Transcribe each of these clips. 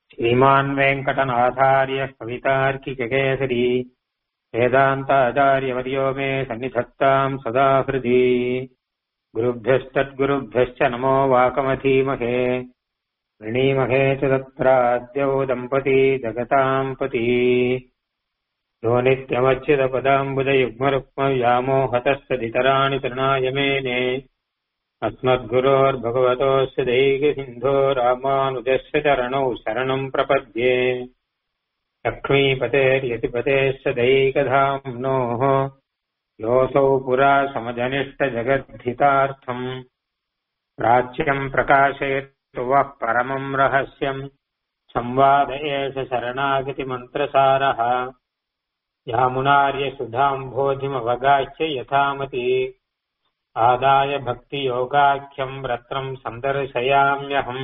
श्रीमान् वेङ्कटनाथार्यः कवितार्किककेसरी वेदान्ताचार्यवर्यो मे सन्निधत्ताम् सदा हृदि गुरुभ्यस्तद्गुरुभ्यश्च नमो वाकमधीमहे वृणीमहे च तत्राद्यौ दम्पती जगताम् पती यो नित्यमच्युतपदाम्बुजयुग्मरुक्मव्यामोहतस्तदितराणि तृणाय मेने अस्मद्गुरोर्भगवतोऽस्य दैकसिन्धो रामानुजस्य चरणौ शरणम् प्रपद्ये लक्ष्मीपतेर्यतिपतेश्च दैकधाम्नोः योऽसौ पुरा समजनिष्टजगद्धितार्थम् प्राच्यम् प्रकाशयतु वः परमम् रहस्यम् संवाद एष शरणागतिमन्त्रसारः यामुनार्यसुधाम्भोधिमवगाह्य यथामति आदाय भक्तियोगाख्यम् रत्रम् सन्दर्शयाम्यहम्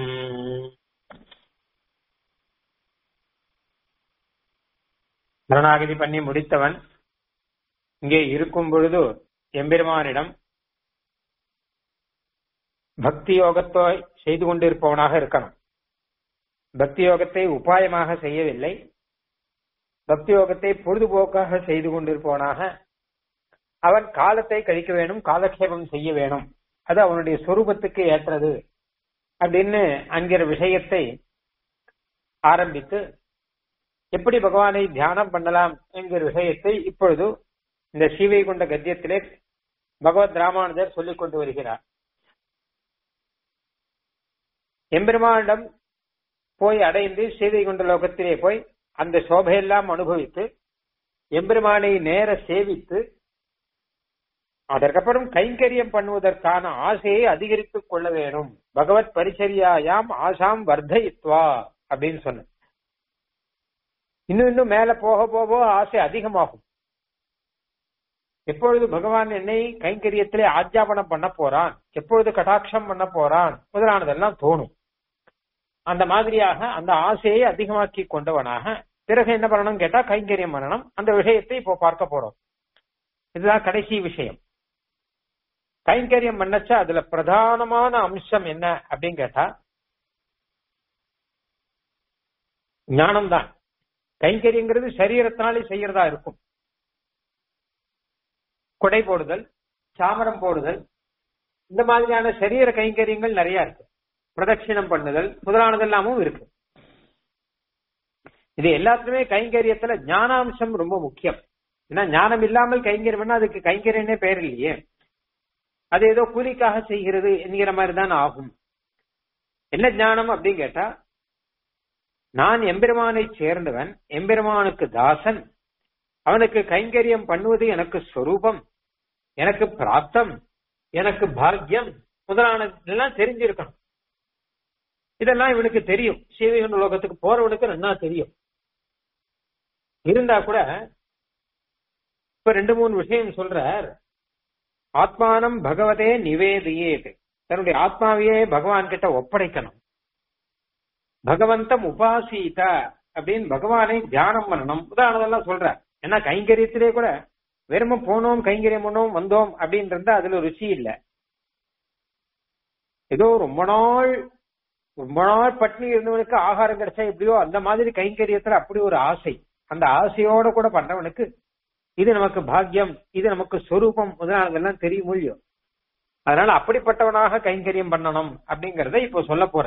சரணாகதி பண்ணி முடித்தவன் இங்கே இருக்கும் பொழுது எம்பெருமானிடம் பக்தி யோகத்தை செய்து கொண்டிருப்பவனாக இருக்கணும் பக்தி யோகத்தை உபாயமாக செய்யவில்லை பக்தி யோகத்தை பொழுதுபோக்காக செய்து கொண்டிருப்பவனாக அவன் காலத்தை கழிக்க வேணும் காலக்ஷேபம் செய்ய வேணும் அது அவனுடைய சொரூபத்துக்கு ஏற்றது அப்படின்னு அங்கிற விஷயத்தை ஆரம்பித்து எப்படி பகவானை தியானம் பண்ணலாம் என்கிற விஷயத்தை இப்பொழுது இந்த சீவை கொண்ட கத்தியத்திலே பகவத் ராமானுஜர் சொல்லிக் கொண்டு வருகிறார் எம்பெருமானிடம் போய் அடைந்து சீதை கொண்ட லோகத்திலே போய் அந்த சோபையெல்லாம் அனுபவித்து எம்பெருமானை நேர சேவித்து அதற்கப்புறம் கைங்கரியம் பண்ணுவதற்கான ஆசையை அதிகரித்துக் கொள்ள வேணும் பகவத் பரிச்சரியாயாம் ஆசாம் வர்த்தயித்வா அப்படின்னு சொன்ன இன்னும் இன்னும் மேல போக போக ஆசை அதிகமாகும் எப்பொழுது பகவான் என்னை கைங்கரியத்திலே ஆஜ்யாபனம் பண்ண போறான் எப்பொழுது கட்டாட்சம் பண்ண போறான் முதலானதெல்லாம் தோணும் அந்த மாதிரியாக அந்த ஆசையை அதிகமாக்கி கொண்டவனாக பிறகு என்ன பண்ணணும் கேட்டா கைங்கரியம் பண்ணணும் அந்த விஷயத்தை இப்போ பார்க்க போறோம் இதுதான் கடைசி விஷயம் கைங்கரியம் பண்ணச்சா அதுல பிரதானமான அம்சம் என்ன அப்படின்னு கேட்டா ஞானம் தான் கைங்கரியங்கிறது சரீரத்தினாலே செய்யறதா இருக்கும் கொடை போடுதல் சாமரம் போடுதல் இந்த மாதிரியான சரீர கைங்கரியங்கள் நிறைய இருக்கு பிரதட்சிணம் பண்ணுதல் முதலானதெல்லாமும் இருக்கு இது எல்லாத்துலயுமே கைங்கரியத்துல ஞானாம்சம் ரொம்ப முக்கியம் ஏன்னா ஞானம் இல்லாமல் கைங்கரியம் அதுக்கு கைங்கரியனே பெயர் இல்லையே அது ஏதோ கூலிக்காக செய்கிறது என்கிற மாதிரி தான் ஆகும் என்ன ஞானம் அப்படின்னு கேட்டா நான் எம்பெருமானை சேர்ந்தவன் எம்பெருமானுக்கு தாசன் அவனுக்கு கைங்கரியம் பண்ணுவது எனக்கு ஸ்வரூபம் எனக்கு பிராப்தம் எனக்கு பாக்கியம் முதலானதெல்லாம் தெரிஞ்சிருக்கணும் இதெல்லாம் இவனுக்கு தெரியும் சீவைகுண்ட லோகத்துக்கு போறவனுக்கு நல்லா தெரியும் இருந்தா கூட இப்ப ரெண்டு மூணு விஷயம் சொல்றார் ஆத்மானம் பகவதே நிவேதியேது தன்னுடைய ஆத்மாவையே பகவான் கிட்ட ஒப்படைக்கணும் பகவந்தம் உபாசீத அப்படின்னு பகவானை தியானம் பண்ணணும் உதாரணதெல்லாம் சொல்ற ஏன்னா கைங்கரியத்திலே கூட வெறும போனோம் கைங்கரியம் பண்ணோம் வந்தோம் அப்படின்னு இருந்தா அதுல ருச்சி இல்ல ஏதோ ரொம்ப நாள் ரொம்ப நாள் பட்னி இருந்தவனுக்கு ஆகாரம் கிடைச்சா எப்படியோ அந்த மாதிரி கைங்கரியத்துல அப்படி ஒரு ஆசை அந்த ஆசையோட கூட பண்றவனுக்கு இது நமக்கு பாக்கியம் இது நமக்கு சொரூபம் முதலானதெல்லாம் தெரியும் முடியும் அதனால அப்படிப்பட்டவனாக கைங்கரியம் பண்ணணும் அப்படிங்கறத இப்போ சொல்ல போற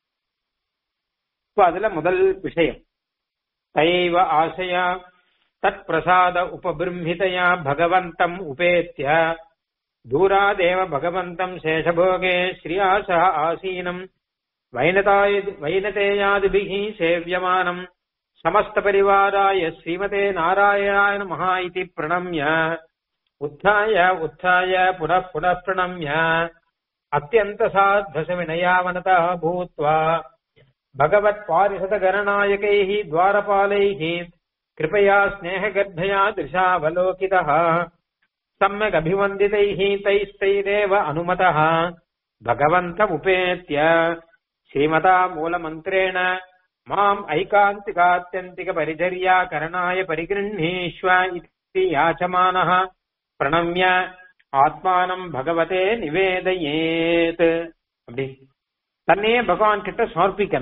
இப்போ அதுல முதல் விஷயம் தயைவ ஆசையா தத் பிரசாத உபபிரம்ஹிதயா பகவந்தம் உபேத்திய தூராதேவ பகவந்தம் சேஷபோகே ஸ்ரீயாச ஆசீனம் வைனதாய வைனதேயாதிபிः சேவியமானம் समस्त परिवाराय श्रीमते नारायणाय नमः इति प्रणम्य उत्थाय उत्थाय पुनः पुनः प्रणम्य अत्यन्तसाध्वसविनयावनतः भूत्वा भगवत्पारिषदगणनायकैः द्वारपालैः कृपया स्नेहगर्भया दृशावलोकितः सम्यगभिवन्दितैः तैस्तैरेव अनुमतः भगवन्तमुपेत्य श्रीमता मूलमन्त्रेण माम् ऐकान्तिकात्यन्तिकपरिचर्याकरणाय परिगृह्णीष्व इति याचमानः प्रणम्य ஆத்மானம் பகவதே நிவேதையேத் அப்படி தன்னையே பகவான் கிட்ட சமர்ப்பிக்கணும்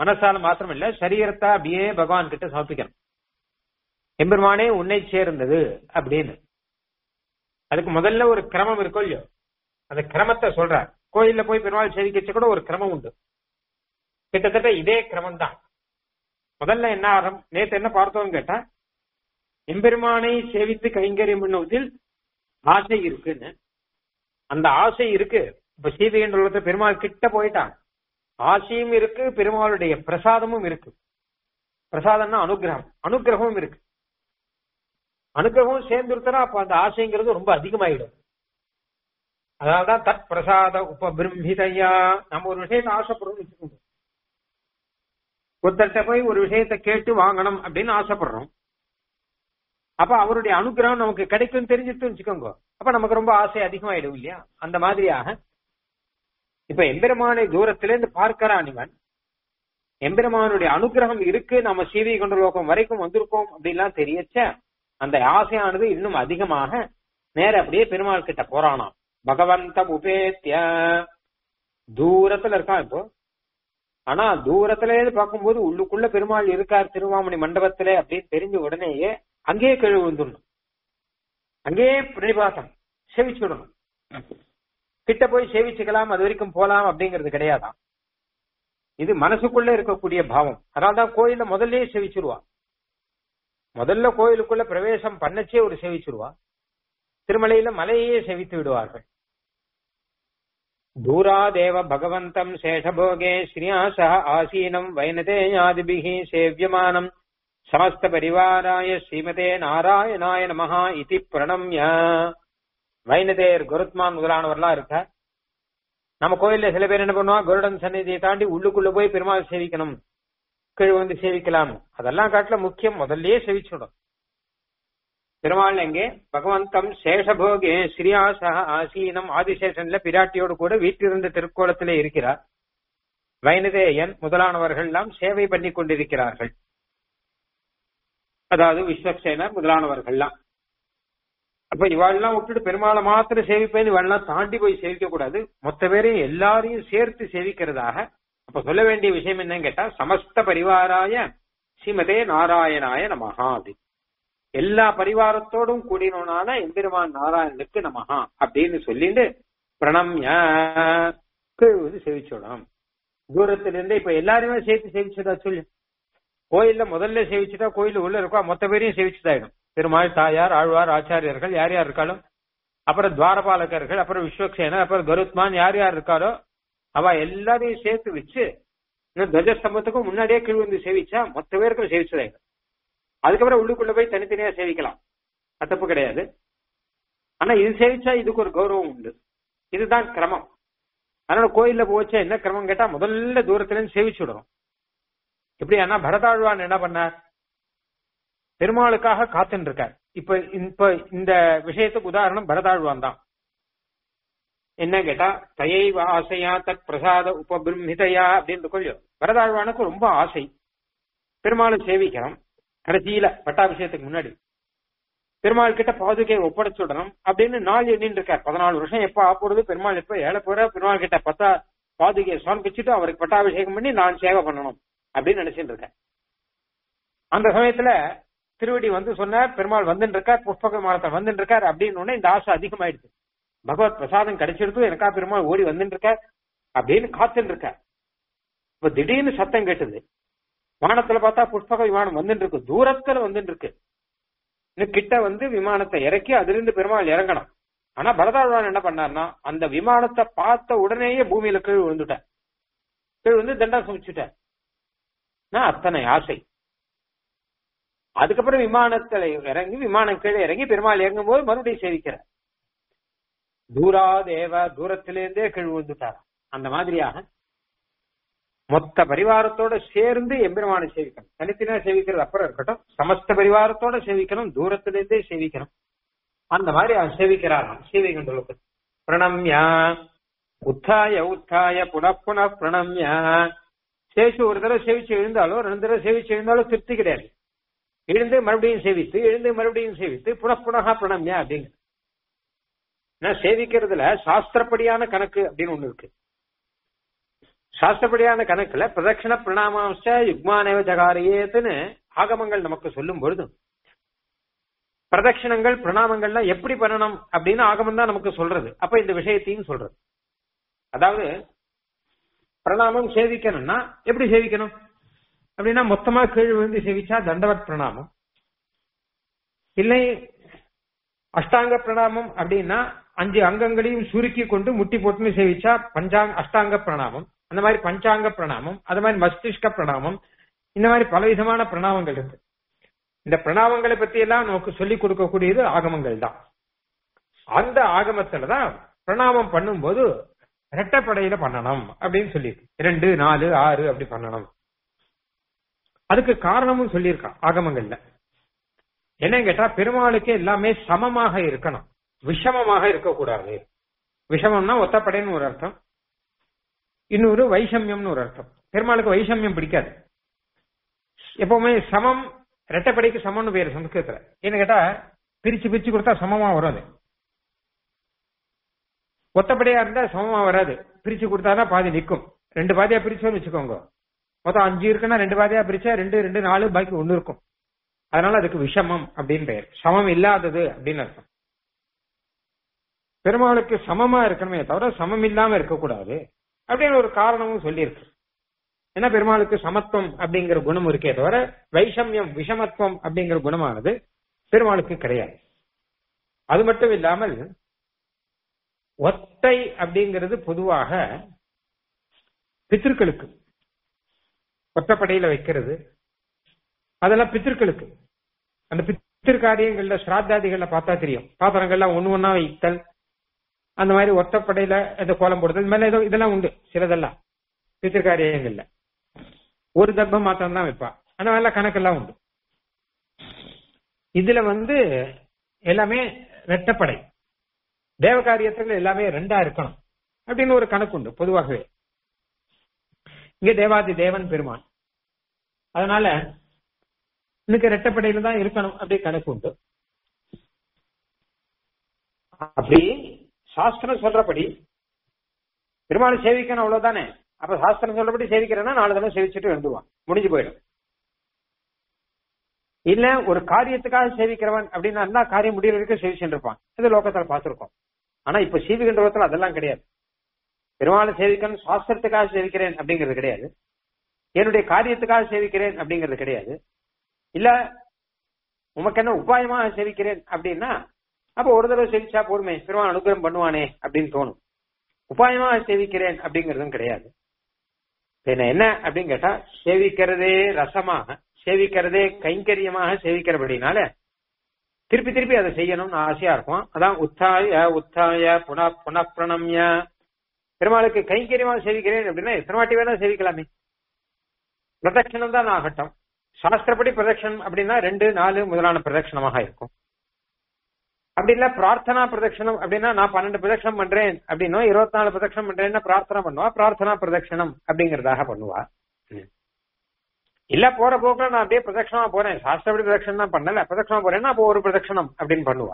மனசால மாத்திரம் இல்ல சரீரத்தை அப்படியே பகவான் கிட்ட சமர்ப்பிக்கணும் எம்பெருமானே உன்னை சேர்ந்தது அப்படின்னு அதுக்கு முதல்ல ஒரு கிரமம் இருக்கும் இல்லையோ அந்த கிரமத்தை சொல்றார் கோயில்ல போய் பெருமாள் சேவிக்கச்சு கூட ஒரு கிரமம் உண்டு கிட்டத்தட்ட இதே கிரமம் தான் முதல்ல என்ன ஆரம் நேத்து என்ன பார்த்தோம்னு கேட்டா எம்பெருமானை சேவித்து கைங்கரியம் பண்ணுவதில் ஆசை இருக்குன்னு அந்த ஆசை இருக்கு இப்ப சீதையன்ற பெருமாள் கிட்ட போயிட்டான் ஆசையும் இருக்கு பெருமாளுடைய பிரசாதமும் இருக்கு பிரசாதம்னா அனுகிரகம் அனுகிரகமும் இருக்கு அனுகிரகமும் சேர்ந்துருத்தனா அப்ப அந்த ஆசைங்கிறது ரொம்ப அதிகமாயிடும் அதனால்தான் தத் பிரசாத உபபிரம்ஹிதையா நம்ம ஒரு விஷயத்தை ஆசைப்படுறோம்னு வச்சுக்கோங்க ஒருத்தர்கிட்ட போய் ஒரு விஷயத்தை கேட்டு வாங்கணும் அப்படின்னு ஆசைப்படுறோம் அப்ப அவருடைய அனுகிரகம் நமக்கு கிடைக்கும் தெரிஞ்சுட்டு வச்சுக்கோங்க அப்ப நமக்கு ரொம்ப ஆசை அதிகமாயிடும் இல்லையா அந்த மாதிரியாக இப்ப எம்பெருமானை தூரத்திலிருந்து பார்க்கிறான் இவன் எம்பெருமானுடைய அனுகிரகம் இருக்கு நம்ம சீதை கொண்ட லோகம் வரைக்கும் வந்திருக்கோம் அப்படின்லாம் தெரியச்ச அந்த ஆசையானது இன்னும் அதிகமாக நேர அப்படியே பெருமாள் கிட்ட போறானாம் பகவந்தம் உபேத்திய தூரத்துல இருக்கான் இப்போ ஆனா தூரத்துல இருந்து பார்க்கும்போது உள்ளுக்குள்ள பெருமாள் இருக்கார் திருவாமணி மண்டபத்திலே அப்படின்னு தெரிஞ்ச உடனேயே அங்கேயே கழுவு வந்துடணும் அங்கேயே பிரணிபாசம் சேவிச்சுடணும் கிட்ட போய் சேவிச்சுக்கலாம் அது வரைக்கும் போலாம் அப்படிங்கிறது கிடையாதான் இது மனசுக்குள்ள இருக்கக்கூடிய பாவம் அதனால்தான் கோயில முதல்லயே சேவிச்சிருவா முதல்ல கோயிலுக்குள்ள பிரவேசம் பண்ணச்சே ஒரு சேவிச்சிருவா திருமலையில மலையே சேவித்து விடுவார்கள் தூராதேவ பகவந்தம் சேஷபோகே ஸ்ரீயாச ஆசீனம் வைனதேயாதிபிகி சேவியமானம் சமஸ்த பரிவாராய ஸ்ரீமதே நாராயணாய நமஹா இதி பிரணம்ய வைனதேயர் கருத்மான் முதலானவர்லாம் இருக்க நம்ம கோயில்ல சில பேர் என்ன பண்ணுவா கருடன் சந்நிதியை தாண்டி உள்ளுக்குள்ள போய் பெருமாள் சேவிக்கணும் கீழ் வந்து சேவிக்கலாம் அதெல்லாம் காட்டுல முக்கியம் முதல்லயே சேவிச்சுடும் பெருமாள் எங்கே பகவந்தம் சேஷபோகே ஸ்ரீயாச ஆசீனம் ஆதிசேஷன்ல பிராட்டியோடு கூட வீட்டிலிருந்த திருக்கோலத்திலே இருக்கிறார் வைனதேயன் முதலானவர்கள் எல்லாம் சேவை பண்ணி கொண்டிருக்கிறார்கள் அதாவது விஸ்வக்சேனர் முதலானவர்கள்லாம் அப்ப இவாள்லாம் விட்டுட்டு பெருமாளை மாத்திரம் சேவிப்பேன்னு இவாள்லாம் தாண்டி போய் சேவிக்க கூடாது மொத்த பேரையும் எல்லாரையும் சேர்த்து சேவிக்கிறதாக அப்ப சொல்ல வேண்டிய விஷயம் என்னன்னு கேட்டா சமஸ்த பரிவாராய ஸ்ரீமதே நாராயணாய நமஹா அப்படி எல்லா பரிவாரத்தோடும் கூடினோனான எம்பெருமான் நாராயணனுக்கு நமஹா அப்படின்னு சொல்லிட்டு பிரணம்ய வந்து சேவிச்சோடும் தூரத்துல இருந்து இப்ப எல்லாருமே சேர்த்து சேவிச்சதா சொல்லு கோயில்ல முதல்ல சேவிச்சுட்டா கோயில் உள்ள இருக்கா மொத்த பேரையும் சேவிச்சுதாயிடும் பெருமாள் தாயார் ஆழ்வார் ஆச்சாரியர்கள் யார் யார் இருக்காலும் அப்புறம் துவாரபாலகர்கள் அப்புறம் விஸ்வக்சேனர் அப்புறம் கருத்மான் யார் யார் இருக்காரோ அவ எல்லாரையும் சேர்த்து வச்சு இன்னும் துவஜஸ்தம்பத்துக்கும் முன்னாடியே கீழ் வந்து சேவிச்சா மொத்த பேருக்கும் சேவிச்சதாயிடும் அதுக்கப்புறம் உள்ளுக்குள்ள போய் தனித்தனியா சேவிக்கலாம் அது தப்பு கிடையாது ஆனா இது சேவிச்சா இதுக்கு ஒரு கௌரவம் உண்டு இதுதான் கிரமம் அதனால கோயில்ல போச்சா என்ன கிரமம் கேட்டா முதல்ல தூரத்துல இருந்து சேவிச்சு விடணும் எப்படி ஆனா பரதாழ்வான் என்ன பண்ணார் பெருமாளுக்காக காத்துன்னு இருக்கார் இப்ப இப்ப இந்த விஷயத்துக்கு உதாரணம் பரதாழ்வான் தான் என்ன கேட்டா தயை ஆசையா தத் பிரசாத உபபிரமிதையா அப்படின்னு கொஞ்சம் பரதாழ்வானுக்கு ரொம்ப ஆசை பெருமாளை சேவிக்கிறோம் கடைசியில பட்டாபிஷேகத்துக்கு முன்னாடி பெருமாள் கிட்ட பாதுகை ஒப்படைச்சுடணும் அப்படின்னு நாள் எண்ணின்னு இருக்கார் பதினாலு வருஷம் எப்ப ஆப்போறது பெருமாள் எப்ப ஏழை போற பெருமாள் கிட்ட பத்தா பாதுகையை சமர்ப்பிச்சுட்டு அவருக்கு பட்டாபிஷேகம் பண்ணி நான் சேவை பண்ணணும் அப்படின்னு நினைச்சிட்டு இருக்கேன் அந்த சமயத்துல திருவடி வந்து சொன்னார் பெருமாள் வந்துட்டு இருக்கார் புஷ்பக மாலத்தை வந்துட்டு இருக்கார் அப்படின்னு இந்த ஆசை அதிகமாயிடுச்சு பகவத் பிரசாதம் கிடைச்சிருக்கும் எனக்கா பெருமாள் ஓடி வந்துட்டு இருக்கார் அப்படின்னு காத்துட்டு இருக்கார் இப்ப திடீர்னு சத்தம் கேட்டது வானத்துல பார்த்தா புஷ்பக விமானம் வந்துட்டு இருக்கு தூரத்துல வந்துட்டு இருக்கு இன்னும் கிட்ட வந்து விமானத்தை இறக்கி அதிலிருந்து பெருமாள் இறங்கணும் ஆனா பரதாழ்வான் என்ன பண்ணார்னா அந்த விமானத்தை பார்த்த உடனேயே பூமியில கீழ் விழுந்துட்டார் கீழ் வந்து தண்டா சமைச்சுட்டார் அத்தனை ஆசை அதுக்கப்புறம் விமானத்துல இறங்கி விமானம் கீழே இறங்கி பெருமாள் இறங்கும் போது மறுபடியும் சேவிக்கிறார் தூரா தேவ தூரத்திலிருந்தே கீழ் விழுந்துட்டார் அந்த மாதிரியாக மொத்த பரிவாரத்தோட சேர்ந்து எம்பெருமானை சேவிக்கணும் தனித்தனியா சேவிக்கிறது அப்புறம் இருக்கட்டும் சமஸ்த பரிவாரத்தோட சேவிக்கணும் தூரத்திலிருந்தே சேவிக்கணும் அந்த மாதிரி அவன் சேவிக்கிறாராம் சேவை கண்டலுக்கு பிரணம்யா உத்தாய உத்தாய புனப்புன பிரணம்யா சேவிச்சு ஒரு தடவை சேவிச்சு எழுந்தாலோ ரெண்டு தடவை சேவிச்சு எழுந்தாலோ திருப்தி கிடையாது எழுந்து மறுபடியும் சேவித்து எழுந்து மறுபடியும் சேவித்து புனப்புனகா பிரணம்யா அப்படிங்க சேவிக்கிறதுல சாஸ்திரப்படியான கணக்கு அப்படின்னு ஒண்ணு இருக்கு சாஸ்திரப்படியான கணக்குல பிரதட்சிண பிரணாமாம்ச யுக்மானேவ ஜகாரியேத்துன்னு ஆகமங்கள் நமக்கு சொல்லும் பொழுது பிரதட்சிணங்கள் பிரணாமங்கள்லாம் எப்படி பண்ணணும் அப்படின்னு ஆகமம் தான் நமக்கு சொல்றது அப்ப இந்த விஷயத்தையும் சொல்றது அதாவது பிரணாமம் சேவிக்கணும்னா எப்படி சேவிக்கணும் அப்படின்னா மொத்தமா கீழ் விழுந்து சேவிச்சா தண்டவத் பிரணாமம் இல்லை அஷ்டாங்க பிரணாமம் அப்படின்னா அஞ்சு அங்கங்களையும் சுருக்கி கொண்டு முட்டி போட்டுன்னு சேவிச்சா பஞ்சாங்க அஷ்டாங்க பிரணாமம் அந்த மாதிரி பஞ்சாங்க பிரணாமம் அது மாதிரி மஸ்திஷ்க பிரணாமம் இந்த மாதிரி பலவிதமான பிரணாமங்கள் இருக்கு இந்த பிரணாமங்களை பத்தி எல்லாம் நமக்கு சொல்லிக் கொடுக்கக்கூடியது ஆகமங்கள் தான் அந்த ஆகமத்துல தான் பிரணாமம் பண்ணும்போது இரட்டைப்படையில பண்ணணும் அப்படின்னு சொல்லியிருக்கு இரண்டு நாலு ஆறு அப்படி பண்ணணும் அதுக்கு காரணமும் சொல்லியிருக்கான் ஆகமங்கள்ல என்னன்னு கேட்டா பெருமாளுக்கு எல்லாமே சமமாக இருக்கணும் விஷமமாக இருக்கக்கூடாது விஷமம்னா ஒத்தப்படைன்னு ஒரு அர்த்தம் இன்னொரு வைஷமியம்னு ஒரு அர்த்தம் பெருமாளுக்கு வைஷமியம் பிடிக்காது எப்பவுமே சமம் ரெட்டப்படைக்கு சமம்னு பேரு சமஸ்கிருதத்துல என்ன கேட்டா பிரிச்சு பிரிச்சு கொடுத்தா சமமா வராது ஒத்தப்படையா இருந்தா சமமா வராது பிரிச்சு கொடுத்தாதான் பாதி நிற்கும் ரெண்டு பாதியா பிரிச்சோன்னு வச்சுக்கோங்க மொத்தம் அஞ்சு இருக்குன்னா ரெண்டு பாதியா பிரிச்சா ரெண்டு ரெண்டு நாலு பாக்கி ஒண்ணு இருக்கும் அதனால அதுக்கு விஷமம் அப்படின்னு பெயர் சமம் இல்லாதது அப்படின்னு அர்த்தம் பெருமாளுக்கு சமமா இருக்கணுமே தவிர சமம் இல்லாம இருக்கக்கூடாது அப்படின்னு ஒரு காரணமும் சொல்லியிருக்கு ஏன்னா பெருமாளுக்கு சமத்துவம் அப்படிங்கிற குணம் இருக்கே தவிர வைஷமியம் விஷமத்துவம் அப்படிங்கிற குணமானது பெருமாளுக்கு கிடையாது அது மட்டும் இல்லாமல் ஒத்தை அப்படிங்கிறது பொதுவாக பித்திருக்களுக்கு ஒத்தப்படையில வைக்கிறது அதெல்லாம் பித்திருக்களுக்கு அந்த பித்திரு காரியங்கள்ல ஸ்ராத்தாதிகள்ல பார்த்தா தெரியும் பாத்திரங்கள்லாம் ஒண்ணு ஒன்னா வைத்தல் அந்த மாதிரி ஒத்தப்படையில இந்த கோலம் போடுதல் இந்த மாதிரி ஏதோ இதெல்லாம் உண்டு சிலதெல்லாம் பித்திரு காரியங்கள்ல ஒரு தர்ப்பம் மாத்திரம் தான் வைப்பா அந்த மாதிரிலாம் கணக்கெல்லாம் உண்டு இதுல வந்து எல்லாமே ரெட்டப்படை தேவ காரியத்துல எல்லாமே ரெண்டா இருக்கணும் அப்படின்னு ஒரு கணக்கு உண்டு பொதுவாகவே இங்க தேவாதி தேவன் பெருமான் அதனால இன்னைக்கு ரெட்டப்படையில தான் இருக்கணும் அப்படி கணக்கு உண்டு அப்படி சாஸ்திரம் சொல்றபடி பெருமாளை சேவிக்கணும் அவ்வளவுதானே அப்ப சாஸ்திரம் சொல்றபடி சேவிக்கிறேன்னா நாலு தடவை சேவிச்சுட்டு எழுந்துவான் முடிஞ்சு போயிடும் இல்ல ஒரு காரியத்துக்காக சேவிக்கிறவன் அப்படின்னா காரியம் முடியற வரைக்கும் சேவிச்சுட்டு இருப்பான் இது லோகத்துல பார்த்திருக்கோம் ஆனா இப்ப சீவிகின்றவத்துல அதெல்லாம் கிடையாது பெருமாளை சேவிக்கணும் சாஸ்திரத்துக்காக சேவிக்கிறேன் அப்படிங்கிறது கிடையாது என்னுடைய காரியத்துக்காக சேவிக்கிறேன் அப்படிங்கிறது கிடையாது இல்ல உமக்கு என்ன உபாயமாக சேவிக்கிறேன் அப்படின்னா அப்ப ஒரு தடவை சேவிச்சா போருமே பெருமாள் அனுகிரகம் பண்ணுவானே அப்படின்னு தோணும் உபாயமாக சேவிக்கிறேன் அப்படிங்கறதும் கிடையாது என்ன என்ன அப்படின்னு கேட்டா சேவிக்கிறதே ரசமாக சேவிக்கிறதே கைங்கரியமாக சேவிக்கிறபடினால திருப்பி திருப்பி அதை செய்யணும்னு ஆசையா இருக்கும் அதான் உத்தாய உத்தாய புன புனப்பிரணம்ய பெருமாளுக்கு கைங்கரியமாக சேவிக்கிறேன் அப்படின்னா எத்தனை வாட்டி வேணா சேவிக்கலாமே பிரதட்சணம் தான் ஆகட்டும் சாஸ்திரப்படி பிரதட்சணம் அப்படின்னா ரெண்டு நாலு முதலான பிரதட்சணமாக இருக்கும் அப்படி இல்ல பிரார்த்தனா பிரதட்சணம் அப்படின்னா நான் பன்னெண்டு பிரதட்சணம் பண்றேன் அப்படின்னா இருபத்தி நாலு பிரதட்சணம் பண்றேன்னா பிரார்த்தனை பண்ணுவா பிரார்த்தனா பிரதட்சணம் அப்படிங்கறதாக பண்ணுவா இல்ல போற போக்குல நான் அப்படியே பிரதட்சணமா போறேன் சாஸ்திரப்படி பிரதட்சணம் தான் பண்ணல பிரதட்சணமா போறேன்னா அப்போ ஒரு பிரதட்சணம் அப்படின்னு பண்ணுவா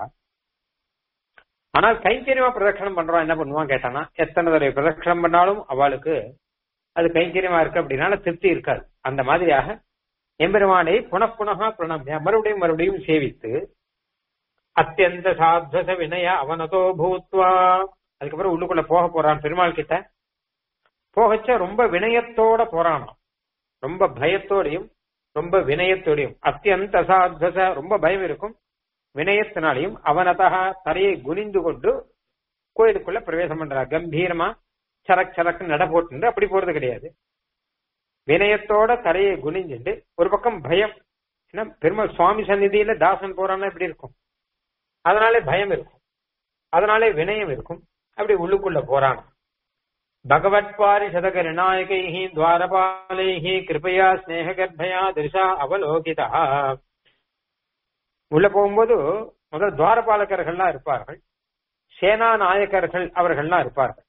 ஆனால் கைங்கரியமா பிரதட்சணம் பண்றோம் என்ன பண்ணுவான் கேட்டானா எத்தனை தடவை பிரதட்சணம் பண்ணாலும் அவளுக்கு அது கைங்கரியமா இருக்கு அப்படின்னால திருப்தி இருக்காது அந்த மாதிரியாக எம்பெருமானை புனப்புனகா பிரணம்யா மறுபடியும் மறுபடியும் சேவித்து அத்தியந்த சாத்வச வினய அவனதோ பூத்வா அதுக்கப்புறம் உள்ளுக்குள்ள போக போறான் பெருமாள் கிட்ட போகச்ச ரொம்ப வினயத்தோட போறானாம் ரொம்ப பயத்தோடையும் ரொம்ப வினயத்தோடையும் அத்தியந்த சாத்வச ரொம்ப பயம் இருக்கும் வினயத்தினாலையும் அவனதா தரையை குனிந்து கொண்டு கோயிலுக்குள்ள பிரவேசம் பண்றார் கம்பீரமா சரக் சரக்கு நட போட்டு அப்படி போறது கிடையாது வினயத்தோட தரையை குனிஞ்சுண்டு ஒரு பக்கம் பயம் ஏன்னா பெருமாள் சுவாமி சந்நிதியில தாசன் போறான்னா எப்படி இருக்கும் அதனாலே பயம் இருக்கும் அதனாலே வினயம் இருக்கும் அப்படி உள்ளுக்குள்ள போறான் பகவத் பாரிஷதக நிநாயகைஹி துவாரபாலைஹி கிருபையா ஸ்னேக கர்ப்பயா திருஷா அவலோகிதா உள்ள போகும்போது முதல் துவாரபாலகர்கள்லாம் இருப்பார்கள் சேனா நாயக்கர்கள் அவர்கள்லாம் இருப்பார்கள்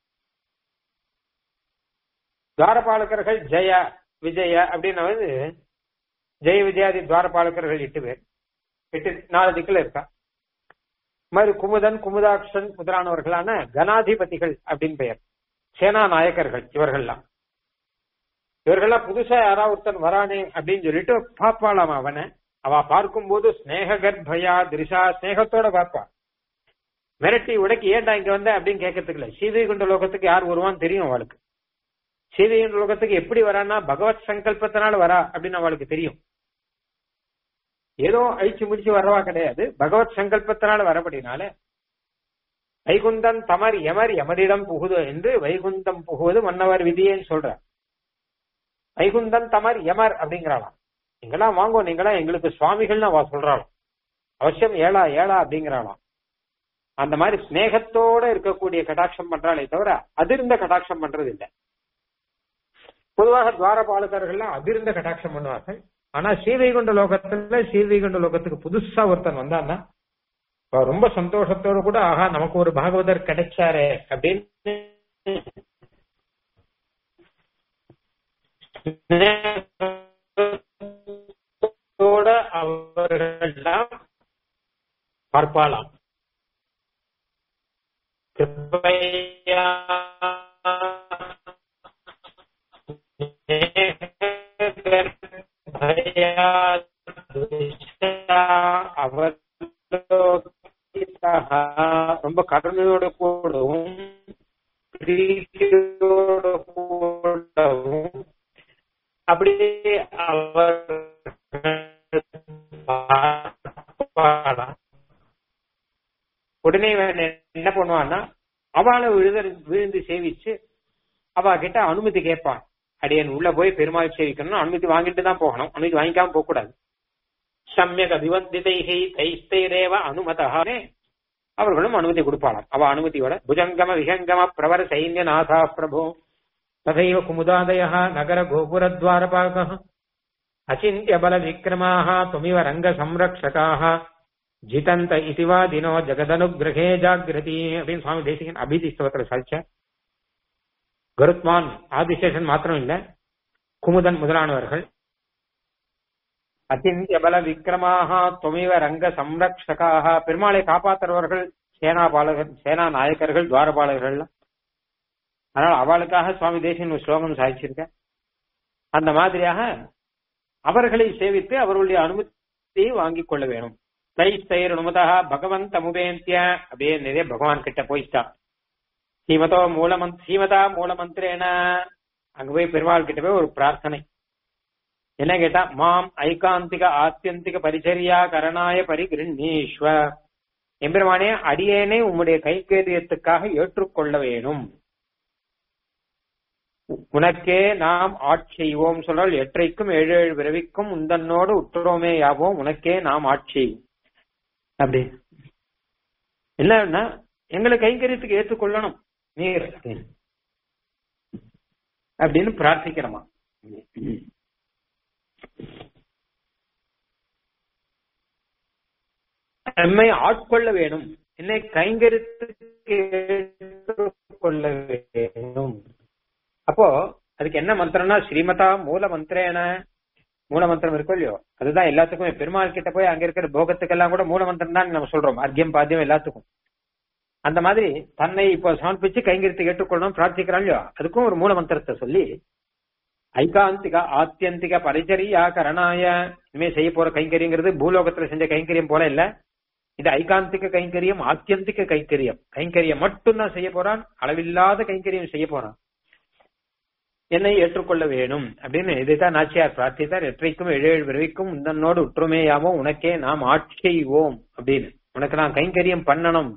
துவாரபாலகர்கள் ஜெய விஜய அப்படின்னு வந்து ஜெய விஜயாதி துவாரபாலகர்கள் எட்டு பேர் எட்டு நாலு திக்குல இருக்கா மாதிரி குமுதன் குமுதாக்ஷன் முதலானவர்களான கனாதிபதிகள் அப்படின்னு பெயர் சேனா நாயக்கர்கள் இவர்கள்லாம் இவர்கள்லாம் புதுசா யாராவது ஒருத்தன் வரானே அப்படின்னு சொல்லிட்டு பாப்பாளாம் அவனை அவ பார்க்கும்போது ஸ்னேக கர்ப்பயா திரிசா ஸ்னேகத்தோட பார்ப்பா மிரட்டி உடைக்கு ஏன்டா இங்க வந்த அப்படின்னு கேட்கறதுக்கு இல்ல சீதைகுண்ட லோகத்துக்கு யார் வருவான்னு தெரியும் அவளுக்கு சீதைகுண்ட லோகத்துக்கு எப்படி வரான்னா பகவத் சங்கல்பத்தினால வரா அப்படின்னு அவளுக்கு தெரியும் ஏதோ அழிச்சு முடிச்சு வரவா கிடையாது பகவத் சங்கல்பத்தினால வரபடினால வைகுந்தன் தமர் எமர் எமரிடம் புகுது என்று வைகுந்தம் புகுவது மன்னவர் விதியேன்னு சொல்ற வைகுந்தன் தமர் எமர் அப்படிங்கிறாளாம் நீங்களாம் வாங்கோ நீங்களாம் எங்களுக்கு சுவாமிகள்னு அவ சொல்றாளாம் அவசியம் ஏழா ஏழா அப்படிங்கிறாளாம் அந்த மாதிரி ஸ்னேகத்தோட இருக்கக்கூடிய கடாட்சம் பண்றாளே தவிர அதிர்ந்த கடாட்சம் பண்றது இல்லை பொதுவாக துவாரபாலகர்கள்லாம் அதிர்ந்த கடாட்சம் பண்ணுவார்கள் ஆனா ஸ்ரீவைகுண்ட லோகத்துல ஸ்ரீவைகுண்ட லோகத்துக்கு புதுசா ஒருத்தன் வந்தான்னா அவ ரொம்ப சந்தோஷத்தோட கூட ஆஹா நமக்கு ஒரு பாகவதர் கிடைச்சாரே அப்படின்னு ஸ்நேகத்தோட அவர்கள்லாம் பார்ப்பாளாம் கிருபையா ரொம்ப கருணையோட கூடவும் பிரீத்தியோட கூடவும் அப்படியே அவர் உடனே இவன் என்ன பண்ணுவான்னா அவளை விழுத விழுந்து சேவிச்சு அவ கிட்ட அனுமதி கேட்பான் அடியன் உள்ள போய் பெருமாள் சேவிக்கணும்னு அனுமதி வாங்கிட்டு தான் போகணும் அனுமதி வாங்கிக்காம போக கூடாது சமயக் அபிவந்திதைகை தைஸ்தைரேவ அனுமதானே அவர்களும் அனுமதி கொடுப்பாளாம் அவ அனுமதியோட புஜங்கம விஹங்கம பிரவர சைன்ய நாதா பிரபு ததைவ குமுதாதய நகர கோபுரத்வாரபாக அச்சிந்திய பல விக்ரமாக துமிவ ரங்க சம்ரக்ஷகாக ஜிதந்த இதிவா தினோ ஜெகதனுகிரகே ஜாகிரதி அப்படின்னு சுவாமி தேசிகன் அபிதி ஸ்தவத்துல சாதிச்ச கருத்மான் ஆதிசேஷன் மாத்திரம் இல்ல குமுதன் முதலானவர்கள் அத்திந்திய பல விக்ரமாக துமிவ ரங்க சம்ரக்ஷகாக பெருமாளை காப்பாற்றுறவர்கள் சேனாபாலகர் சேனா நாயக்கர்கள் துவாரபாலகர்கள் அதனால அவளுக்காக சுவாமி தேசியன் ஒரு ஸ்லோகம் சாதிச்சிருக்க அந்த மாதிரியாக அவர்களை சேவித்து அவர்களுடைய அனுமதியை வாங்கிக் கொள்ள வேணும் தைஸ்தைர் அனுமதா பகவந்த் அமுபேந்திய அப்படியே நிறைய பகவான் கிட்ட போயிட்டான் சீமதோ மூலமந்த் சீமதா மூலமந்திரேன அங்க போய் பெருமாள் கிட்ட போய் ஒரு பிரார்த்தனை என்ன கேட்டா மாம் ஐகாந்திக ஆத்தியந்திக பரிச்சரியா கரணாய பரிகிருண்ணீஸ்வ எம்பெருமானே அடியேனே உம்முடைய கைக்கேரியத்துக்காக ஏற்றுக்கொள்ள வேணும் உனக்கே நாம் ஆட்செய்வோம் சொன்னால் எற்றைக்கும் ஏழு ஏழு பிறவிக்கும் உந்தன்னோடு உற்றோமே யாவோம் உனக்கே நாம் ஆட்செய்வோம் அப்படி என்னன்னா எங்களை கைங்கரியத்துக்கு ஏற்றுக்கொள்ளணும் நீர் அப்படின்னு பிரார்த்திக்கிறோமா நம்மை ஆட்கொள்ள வேணும் என்னை கைங்கரியத்துக்கு ஏற்றுக்கொள்ள வேணும் அப்போ அதுக்கு என்ன மந்திரம்னா ஸ்ரீமதா மூல மந்திரேன மூல மந்திரம் இருக்கும் இல்லையோ அதுதான் எல்லாத்துக்குமே பெருமாள் கிட்ட போய் அங்க இருக்கிற போகத்துக்கெல்லாம் கூட மூல மந்திரம் தான் நம்ம சொல்றோம் அர்க்கியம் பாத்தியம் எல்லாத்துக்கும் அந்த மாதிரி தன்னை இப்போ சமர்ப்பிச்சு கைங்கரியத்தை ஏற்றுக்கொள்ளணும் பிரார்த்திக்கிறான் இல்லையோ அதுக்கும் ஒரு மூல மந்திரத்தை சொல்லி ஐகாந்திக ஆத்தியந்திக பரிச்சரியா கரணாய இனிமே செய்ய போற கைங்கரியங்கிறது பூலோகத்துல செஞ்ச கைங்கரியம் போல இல்ல இது ஐகாந்திக கைங்கரியம் ஆத்தியந்திக கைங்கரியம் கைங்கரியம் மட்டும்தான் செய்ய போறான் அளவில்லாத கைங்கரியம் செய்ய போறான் என்னை ஏற்றுக்கொள்ள வேணும் அப்படின்னு இதைத்தான் நாச்சியார் பிரார்த்தித்தார் எற்றைக்கும் ஏழு ஏழு பிறவிக்கும் உந்தன்னோடு உற்றுமையாமோ உனக்கே நாம் ஆட்செய்வோம் அப்படின்னு உனக்கு நான் கைங்கரியம் பண்ணணும்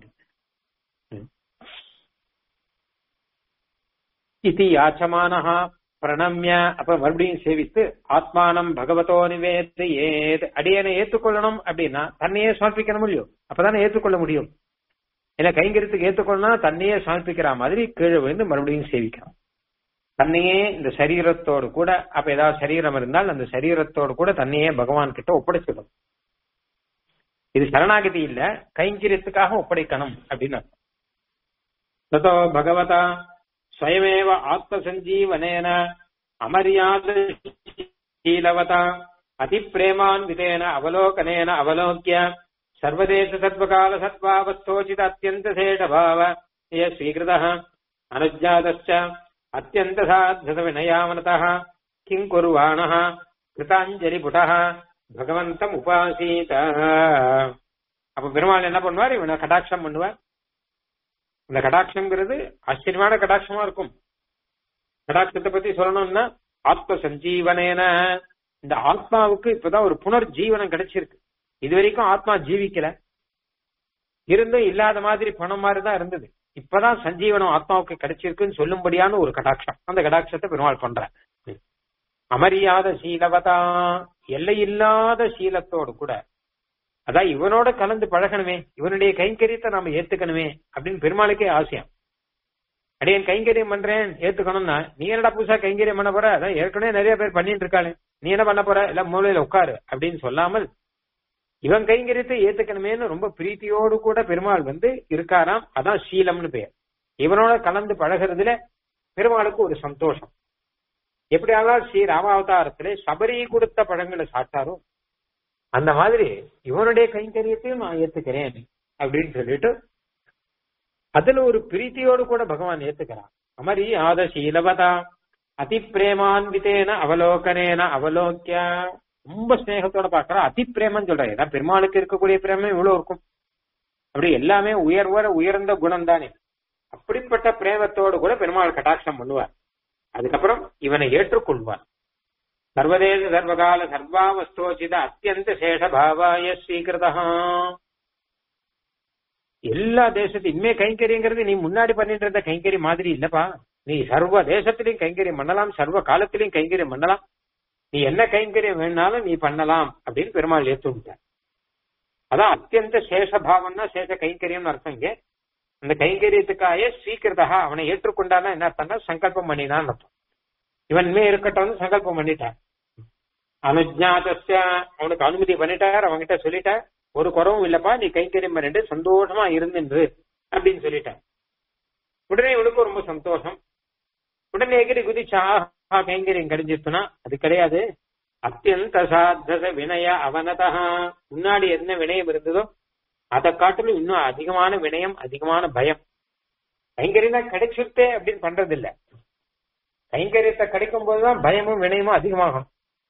இது யாச்சமானஹா பிரணம்ய அப்ப மறுபடியும் சேவித்து ஆத்மானம் பகவதோ நிவேத்து ஏது அடியனை ஏற்றுக்கொள்ளணும் அப்படின்னா தன்னையே சமர்ப்பிக்கணும் இல்லையோ அப்பதானே ஏற்றுக்கொள்ள முடியும் ஏன்னா கைங்கரியத்துக்கு ஏற்றுக்கொள்ளணும் தன்னையே சமர்ப்பிக்கிற மாதிரி கீழே விழுந்து மறுபடியும் சேவிக்கணும் தன்னையே இந்த சரீரத்தோடு கூட அப்ப ஏதாவது சரீரம் இருந்தால் அந்த சரீரத்தோடு கூட தன்னையே பகவான் கிட்ட ஒப்படைச்சிடும் இது சரணாகதி இல்ல கைங்கரியத்துக்காக ஒப்படைக்கணும் அப்படின்னு ததோ பகவதா ஸ்வயமேவ ஆத்ம சஞ்சீவனேன அமரியாத சீலவதா அதிப்பிரேமான்விதேன அவலோகனேன அவலோக்கிய சர்வதேச சத்வகால சத்வாவஸ்தோச்சித அத்தியந்த சேடபாவ ய ஸ்வீகிருத அனுஜாதச்ச அத்தியந்த சாத்வத வினயாமனதः கிங் குருவானஹ கிருதாஞ்சலி புடஹ பகவந்தம் உபாசீத அப்ப பெருமாள் என்ன பண்ணுவார் இவனை கடாட்சம் பண்ணுவார் இந்த கடாட்சம்ங்கிறது ஆச்சரியமான கடாட்சமா இருக்கும் கடாட்சத்தை பத்தி சொல்லணும்னா ஆத்ம சஞ்சீவனேன இந்த ஆத்மாவுக்கு இப்பதான் ஒரு புனர்ஜீவனம் கிடைச்சிருக்கு இது வரைக்கும் ஆத்மா ஜீவிக்கல இருந்தும் இல்லாத மாதிரி பணம் மாதிரி தான் இருந்தது இப்பதான் சஞ்சீவனம் ஆத்மாவுக்கு கிடைச்சிருக்குன்னு சொல்லும்படியான ஒரு கடாட்சம் அந்த கடாட்சத்தை பெருமாள் பண்ற அமரியாத சீலவதா எல்லையில்லாத சீலத்தோடு கூட அதான் இவனோட கலந்து பழகணுமே இவனுடைய கைங்கரியத்தை நாம ஏத்துக்கணுமே அப்படின்னு பெருமாளுக்கே ஆசையம் அடியன் கைங்கரியம் பண்றேன் ஏத்துக்கணும்னா நீ என்னடா புதுசா கைங்கரியம் பண்ண போற அதான் ஏற்கனவே நிறைய பேர் பண்ணிட்டு இருக்காளே நீ என்ன பண்ண போற எல்லாம் மூலையில உட்காரு அப்படின்னு சொல்லாமல் இவன் கைங்கரியத்தை ஏத்துக்கணுமேன்னு ரொம்ப பிரீத்தியோடு கூட பெருமாள் வந்து இருக்காராம் அதான் சீலம்னு பெயர் இவனோட கலந்து பழகிறதுல பெருமாளுக்கு ஒரு சந்தோஷம் எப்படியாவது ஸ்ரீ ராமாவதாரத்திலே சபரி கொடுத்த பழங்களை சாப்பிட்டாரோ அந்த மாதிரி இவனுடைய கைங்கரியத்தையும் நான் ஏத்துக்கிறேன் அப்படின்னு சொல்லிட்டு அதுல ஒரு பிரீத்தியோடு கூட பகவான் ஏத்துக்கிறான் அமரி ஆத சீலவதா அதி பிரேமான்விதேன அவலோகனேன அவலோக்கிய ரொம்ப ஸ்நேகத்தோட பாக்குறா அதி பிரேமன்னு சொல்றாரு ஏன்னா பெருமாளுக்கு இருக்கக்கூடிய பிரேமம் இவ்வளவு இருக்கும் அப்படி எல்லாமே உயர்வர உயர்ந்த குணம் தானே அப்படிப்பட்ட பிரேமத்தோடு கூட பெருமாள் கட்டாட்சம் பண்ணுவார் அதுக்கப்புறம் இவனை ஏற்றுக்கொள்வார் சர்வதேச சர்வகால சர்வாவஸ்தோசித அத்தியந்த சேஷபாவாய ஸ்வீகிருதா எல்லா தேசத்தையும் இனிமே கைங்கரியங்கிறது நீ முன்னாடி பண்ணிட்டு இருந்த கைங்கரி மாதிரி இல்லப்பா நீ சர்வ தேசத்திலையும் கைங்கரியம் பண்ணலாம் சர்வ காலத்திலையும் கைங்கரியம் பண்ணலாம் நீ என்ன கைங்கரியம் வேணாலும் நீ பண்ணலாம் அப்படின்னு பெருமாள் ஏற்றுட்டார் அதான் அத்தியந்த சேஷபாவம்னா சேஷ கைங்கரியம்னு அர்த்தம் இங்க அந்த கைங்கரியத்துக்காக ஸ்வீகிருதா அவனை ஏற்றுக்கொண்டானா என்ன பண்ண சங்கல்பம் பண்ணினான் அர்த்தம் இவன் இனிமே இருக்கட்டும் சங்கல்பம் பண்ணிட்டான் அனுஜாதஸ்ய அவனுக்கு அனுமதி பண்ணிட்டார் அவன்கிட்ட சொல்லிட்டார் ஒரு குறவும் இல்லப்பா நீ கைங்கரியம் பண்ணிட்டு சந்தோஷமா இருந்துன்று அப்படின்னு சொல்லிட்டான் உடனே இவனுக்கு ரொம்ப சந்தோஷம் உடனே எகிரி குதிச்சா கைங்கரியம் கிடைஞ்சிருச்சுனா அது கிடையாது அத்தியந்த சாத்தச வினய அவனதா முன்னாடி என்ன வினயம் இருந்ததோ அதை காட்டிலும் இன்னும் அதிகமான வினயம் அதிகமான பயம் கைங்கரியம் தான் கிடைச்சிருத்தே அப்படின்னு பண்றது இல்ல கைங்கரியத்தை கிடைக்கும் போதுதான் பயமும் வினயமும் அதிகமாகும்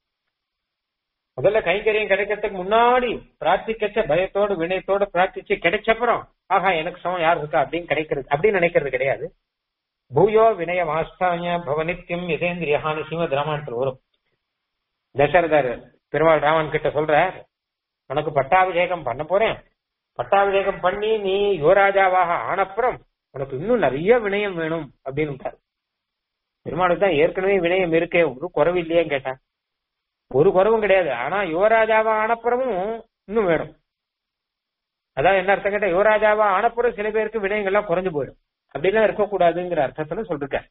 முதல்ல கைங்கரியம் கிடைக்கிறதுக்கு முன்னாடி பிரார்த்திக்கச்ச பயத்தோடு வினயத்தோடு பிரார்த்திச்சு கிடைச்சப்புறம் ஆஹா எனக்கு சமம் யார் இருக்கா அப்படின்னு கிடைக்கிறது அப்படின்னு நினைக்கிறது கிடையாது பூயோ வினய மாஸ்தாய பவனித்யம் யதேந்திரியான்னு ஸ்ரீமத் ராமாயணத்தில் வரும் தசரதர் பெருமாள் ராமன் கிட்ட சொல்ற உனக்கு பட்டாபிஷேகம் பண்ண போறேன் பட்டாபிஷேகம் பண்ணி நீ யுவராஜாவாக ஆனப்புறம் உனக்கு இன்னும் நிறைய வினயம் வேணும் அப்படின்னு பெருமாளுக்கு தான் ஏற்கனவே வினயம் இருக்கே ஒரு குறவு இல்லையேன்னு கேட்டேன் ஒரு குறவும் கிடையாது ஆனா யுவராஜாவா ஆனப்புறமும் இன்னும் வேணும் அதான் என்ன அர்த்தம் கேட்டா யுவராஜாவா ஆனப்புறம் சில பேருக்கு வினயங்கள்லாம் குறைஞ்சு போயிடும் அப்படிலாம் இருக்கக்கூடாதுங்கிற அர்த்தத்துல சொல்லிருக்கேன்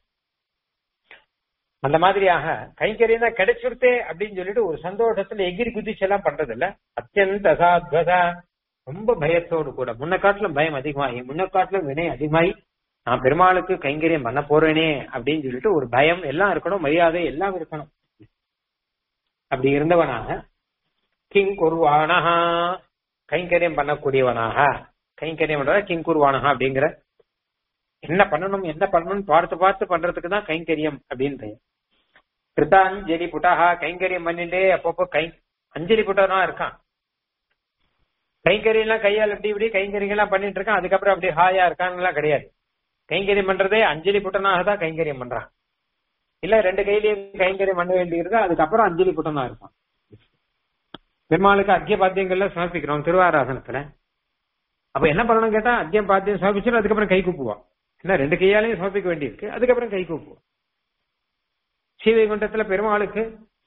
அந்த மாதிரியாக கைங்கரியம் தான் கிடைச்சிருத்தே அப்படின்னு சொல்லிட்டு ஒரு சந்தோஷத்துல எகிரி குதிச்சு எல்லாம் பண்றது இல்ல அத்தியந்த அசாத்வதா ரொம்ப பயத்தோடு கூட முன்ன காட்டிலும் பயம் அதிகமாகி முன்ன காட்டிலும் வினயம் அதிகமாகி நான் பெருமாளுக்கு கைங்கரியம் பண்ண போறேனே அப்படின்னு சொல்லிட்டு ஒரு பயம் எல்லாம் இருக்கணும் மரியாதை எல்லாம் இருக்கணும் அப்படி இருந்தவனாக கிங் குருவானஹா கைங்கரியம் பண்ணக்கூடியவனாக கைங்கரியம் பண்றதா கிங் குருவானஹா அப்படிங்கிற என்ன பண்ணணும் என்ன பண்ணணும்னு பார்த்து பார்த்து பண்றதுக்கு தான் கைங்கரியம் அப்படின்னு பெயர் கிருதாஞ்சலி புட்டஹா கைங்கரியம் பண்ணிட்டே அப்பப்போ கை அஞ்சலி புட்டனா இருக்கான் கைங்கரியெல்லாம் கையால் இப்படி இப்படி கைங்கரியெல்லாம் பண்ணிட்டு இருக்கான் அதுக்கப்புறம் அப்படி ஹாயா இருக்கான்லாம் கிடையாது கைங்கரியம் பண்றதே அஞ்சலி புட்டனாக தான் கைங்கரியம் பண்றான் இல்ல ரெண்டு கையிலயும் கைங்கரியம் பண்ண வேண்டியிருக்கு அதுக்கப்புறம் அஞ்சலி புட்டனா இருப்பான் பெருமாளுக்கு அத்திய பாத்தியங்கள்ல சமர்ப்பிக்கிறோம் திருவாராசனத்துல அப்ப என்ன பண்ணணும் கேட்டா அத்தியம் பாத்தியம் சமர்ப்பிச்சு அதுக்கப்புறம் கை கூப்புவான் என்ன ரெண்டு கையாலையும் சமர்ப்பிக்க வேண்டியிருக்கு அதுக்கப்புறம் கை கூப்புவோம் ஸ்ரீவைகுண்டத்துல பெருமாளுக்கு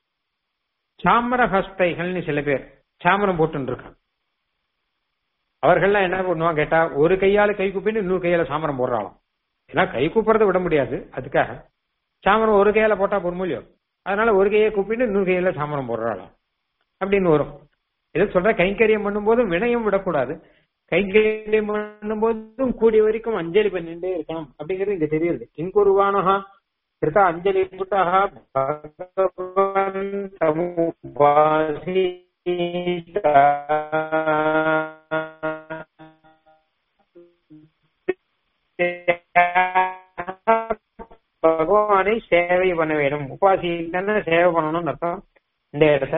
சாமர ஹஸ்தைகள்னு சில பேர் சாமரம் போட்டு இருக்காங்க அவர்கள்லாம் என்ன பண்ணுவாங்க கேட்டா ஒரு கையால கை கூப்பின்னு இன்னொரு கையால சாமரம் போடுறாளாம் ஏன்னா கை கூப்பிடுறத விட முடியாது அதுக்காக சாமரம் ஒரு கையால போட்டா பொறுமொழியோ அதனால ஒரு கையை கூப்பிட்டு இன்னொரு கையில சாமரம் போடுறாளாம் அப்படின்னு வரும் இதை சொல்ற கைங்கரியம் பண்ணும்போதும் வினயம் விடக்கூடாது கைங்கரியம் பண்ணும்போதும் கூடிய வரைக்கும் அஞ்சலி பண்ணிட்டே இருக்கணும் அப்படிங்கிறது இங்க தெரியுது கிங்குருவானஹா கிருத அஞ்சலி புட்டஹ பகவன் பகவானை சேவை பண்ண வேண்டும் உபாசித்தன சேவை பண்ணணும்னு அர்த்தம் இந்த இடத்த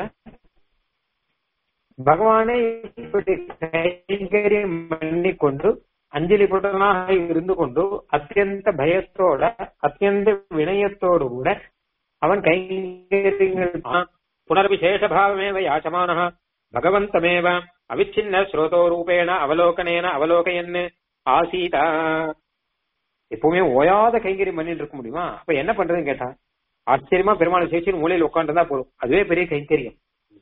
பகவானை இப்படி கைங்கரியம் பண்ணி கொண்டு அஞ்சலி புடனாக இருந்து கொண்டு அத்தியந்த பயத்தோட அத்தியந்த வினயத்தோடு கூட அவன் கைங்கரியங்கள் புனர்விசேஷபாவமேவ யாச்சமான பகவந்தமேவ அவிச்சின்ன ஸ்ரோதோ ரூபேண அவலோகனேன அவலோகையன்னு ஆசீதா எப்பவுமே ஓயாத கைங்கரியம் பண்ணிட்டு இருக்க முடியுமா அப்ப என்ன பண்றதுன்னு கேட்டா ஆச்சரியமா பெருமாள் சேச்சின்னு மூலையில் உட்காந்துருந்தா போதும் அதுவே பெரிய கைங்கரியம்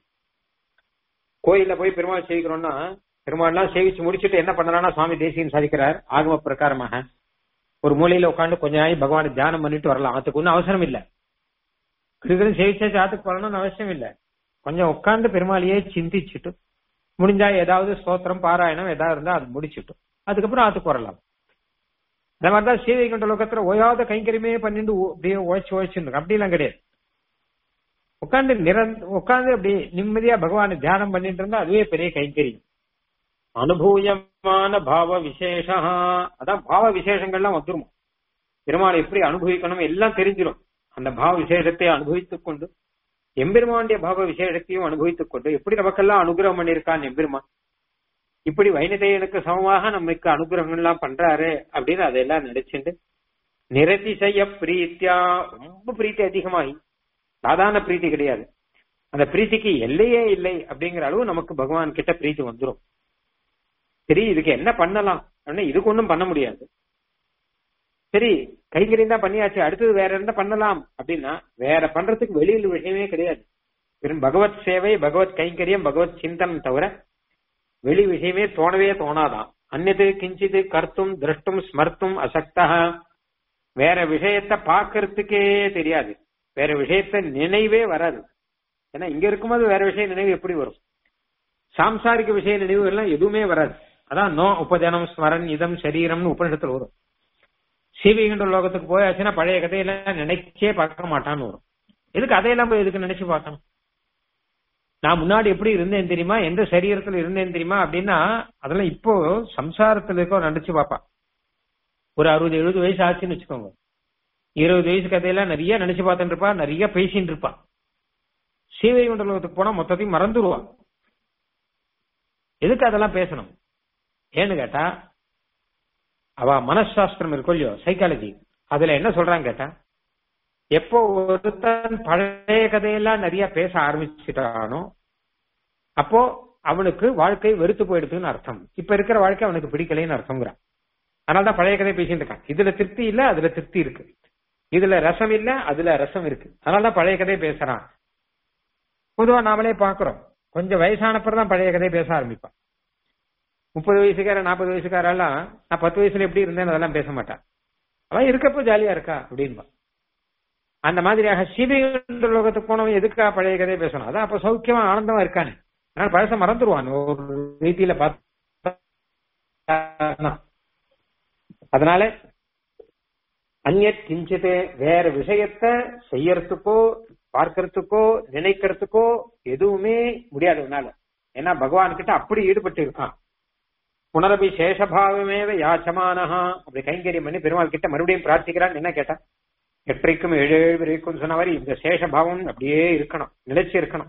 கோயில்ல போய் பெருமாள் சேவிக்கிறோம்னா பெருமாள்லாம் சேவிச்சு முடிச்சுட்டு என்ன பண்ணலாம்னா சுவாமி தேசியம் சாதிக்கிறார் ஆகம பிரகாரமாக ஒரு மூலையில உட்காந்து கொஞ்ச நாள் பகவானை தியானம் பண்ணிட்டு வரலாம் அதுக்கு ஒன்றும் அவசரம் இல்ல கிருஷ்ணன் சேவிச்சா ஆத்துக்கு வரணும்னு அவசியம் இல்ல கொஞ்சம் உட்கார்ந்து பெருமாளையே சிந்திச்சுட்டு முடிஞ்சா ஏதாவது ஸ்தோத்திரம் பாராயணம் ஏதாவது இருந்தா அது முடிச்சுட்டு அதுக்கப்புறம் ஆத்துக்கு வரலாம் இந்த மாதிரிதான் சீதை கொண்ட லோகத்துல ஓயாத கைங்கரியமே பண்ணிட்டு அப்படியே உழைச்சு உழைச்சுன்னு அப்படிலாம் கிடையாது உட்காந்து நிரந்த உட்காந்து அப்படி நிம்மதியா பகவானை தியானம் பண்ணிட்டு இருந்தா அதுவே பெரிய கைங்கரியம் அனுபூயமான பாவ விசேஷா அதான் பாவ விசேஷங்கள்லாம் வந்துரும் பெருமாளை எப்படி அனுபவிக்கணும் எல்லாம் தெரிஞ்சிடும் அந்த பாவ விசேஷத்தை அனுபவித்துக் கொண்டு எம்பெருமானுடைய பாவ விசேஷத்தையும் அனுபவித்துக் கொண்டு எப்படி நமக்கெல்லாம் அனுகிரகம் பண்ணியிருக்கான் எம்பெருமான் இப்படி வைணதேயனுக்கு சமமாக நமக்கு அனுகிரகம் எல்லாம் பண்றாரு அப்படின்னு அதெல்லாம் நினைச்சுட்டு நிரதிசய பிரீத்தியா ரொம்ப பிரீத்தி அதிகமாகி சாதாரண பிரீத்தி கிடையாது அந்த பிரீத்திக்கு எல்லையே இல்லை அப்படிங்கிற அளவு நமக்கு பகவான் கிட்ட பிரீத்தி வந்துடும் சரி இதுக்கு என்ன பண்ணலாம் அப்படின்னா இதுக்கு ஒன்றும் பண்ண முடியாது சரி கைங்கரியம் தான் பண்ணியாச்சு அடுத்தது வேற என்ன பண்ணலாம் அப்படின்னா வேற பண்றதுக்கு வெளியில் விஷயமே கிடையாது வெறும் பகவத் சேவை பகவத் கைங்கரியம் பகவத் சிந்தனம் தவிர வெளி விஷயமே தோணவே தோணாதான் அந்நது கிஞ்சிது கர்த்தும் திரஷ்டும் ஸ்மர்த்தும் அசக்தா வேற விஷயத்த பாக்குறதுக்கே தெரியாது வேற விஷயத்த நினைவே வராது ஏன்னா இங்க இருக்கும்போது வேற விஷய நினைவு எப்படி வரும் சாம்சாரிக விஷய நினைவு எல்லாம் எதுவுமே வராது அதான் நோ உபஜனம் ஸ்மரன் இதம் சரீரம்னு உபனிஷத்துல வரும் சீவிகின்ற லோகத்துக்கு போயாச்சுன்னா பழைய கதையெல்லாம் நினைச்சே பார்க்க மாட்டான்னு வரும் எதுக்கு அதையெல்லாம் போய் எதுக்கு நினைச்சு பார்க்கணும் நான் முன்னாடி எப்படி இருந்தேன் தெரியுமா எந்த சரீரத்துல இருந்தேன் தெரியுமா அப்படின்னா அதெல்லாம் இப்போ சம்சாரத்துல இருக்கோ நினைச்சு பாப்பா ஒரு அறுபது எழுபது வயசு ஆச்சுன்னு வச்சுக்கோங்க இருபது வயசு கதையெல்லாம் நிறைய நினைச்சு பார்த்துட்டு இருப்பா நிறைய பேசிட்டு இருப்பா சீவை மண்டலத்துக்கு போனா மொத்தத்தையும் மறந்துடுவா எதுக்கு அதெல்லாம் பேசணும் ஏன்னு கேட்டா அவ மனசாஸ்திரம் இருக்கும் இல்லையோ சைக்காலஜி அதுல என்ன சொல்றாங்க கேட்டா எப்போ ஒருத்தன் பழைய கதையெல்லாம் நிறைய பேச ஆரம்பிச்சுட்டானோ அப்போ அவனுக்கு வாழ்க்கை வெறுத்து போயிடுதுன்னு அர்த்தம் இப்ப இருக்கிற வாழ்க்கை அவனுக்கு பிடிக்கலைன்னு அர்த்தம்ங்கிறான் அதனாலதான் பழைய கதையை பேசிட்டு இருக்கான் இதுல திருப்தி இல்ல அதுல திருப்தி இருக்கு இதுல ரசம் இல்ல அதுல ரசம் இருக்கு அதனாலதான் பழைய கதையை பேசுறான் பொதுவா நாமளே பாக்குறோம் கொஞ்சம் வயசானப்பறம் தான் பழைய கதையை பேச ஆரம்பிப்பான் முப்பது வயசுக்கார நாற்பது வயசுக்காரெல்லாம் நான் பத்து வயசுல எப்படி இருந்தேன்னு அதெல்லாம் பேச மாட்டான் அவன் இருக்கப்போ ஜாலியா இருக்கா அப்படின்பா அந்த மாதிரியாக சிவகண்ட லோகத்துக்கு போனவன் எதுக்கா பழைய கதையை பேசணும் அதான் அப்ப சௌக்கியமா ஆனந்தமா இருக்கானு அதனால பழச மறந்துடுவான் ஒரு ரீதியில பார்த்து அதனால அந்நத் கிஞ்சித்து வேற விஷயத்த செய்யறதுக்கோ பார்க்கறதுக்கோ நினைக்கிறதுக்கோ எதுவுமே முடியாது உன்னால ஏன்னா பகவான் கிட்ட அப்படி ஈடுபட்டு இருக்கான் புனரபி சேஷபாவமேவ யாச்சமானஹா அப்படி கைங்கரியம் பண்ணி பெருமாள் கிட்ட மறுபடியும் பிரார்த்திக்கிறான் என்ன கேட்டா எட்டரைக்கும் ஏழு ஏழு வரைக்கும் சொன்ன மாதிரி இந்த சேஷபாவம் அப்படியே இருக்கணும் நிலைச்சு இருக்கணும்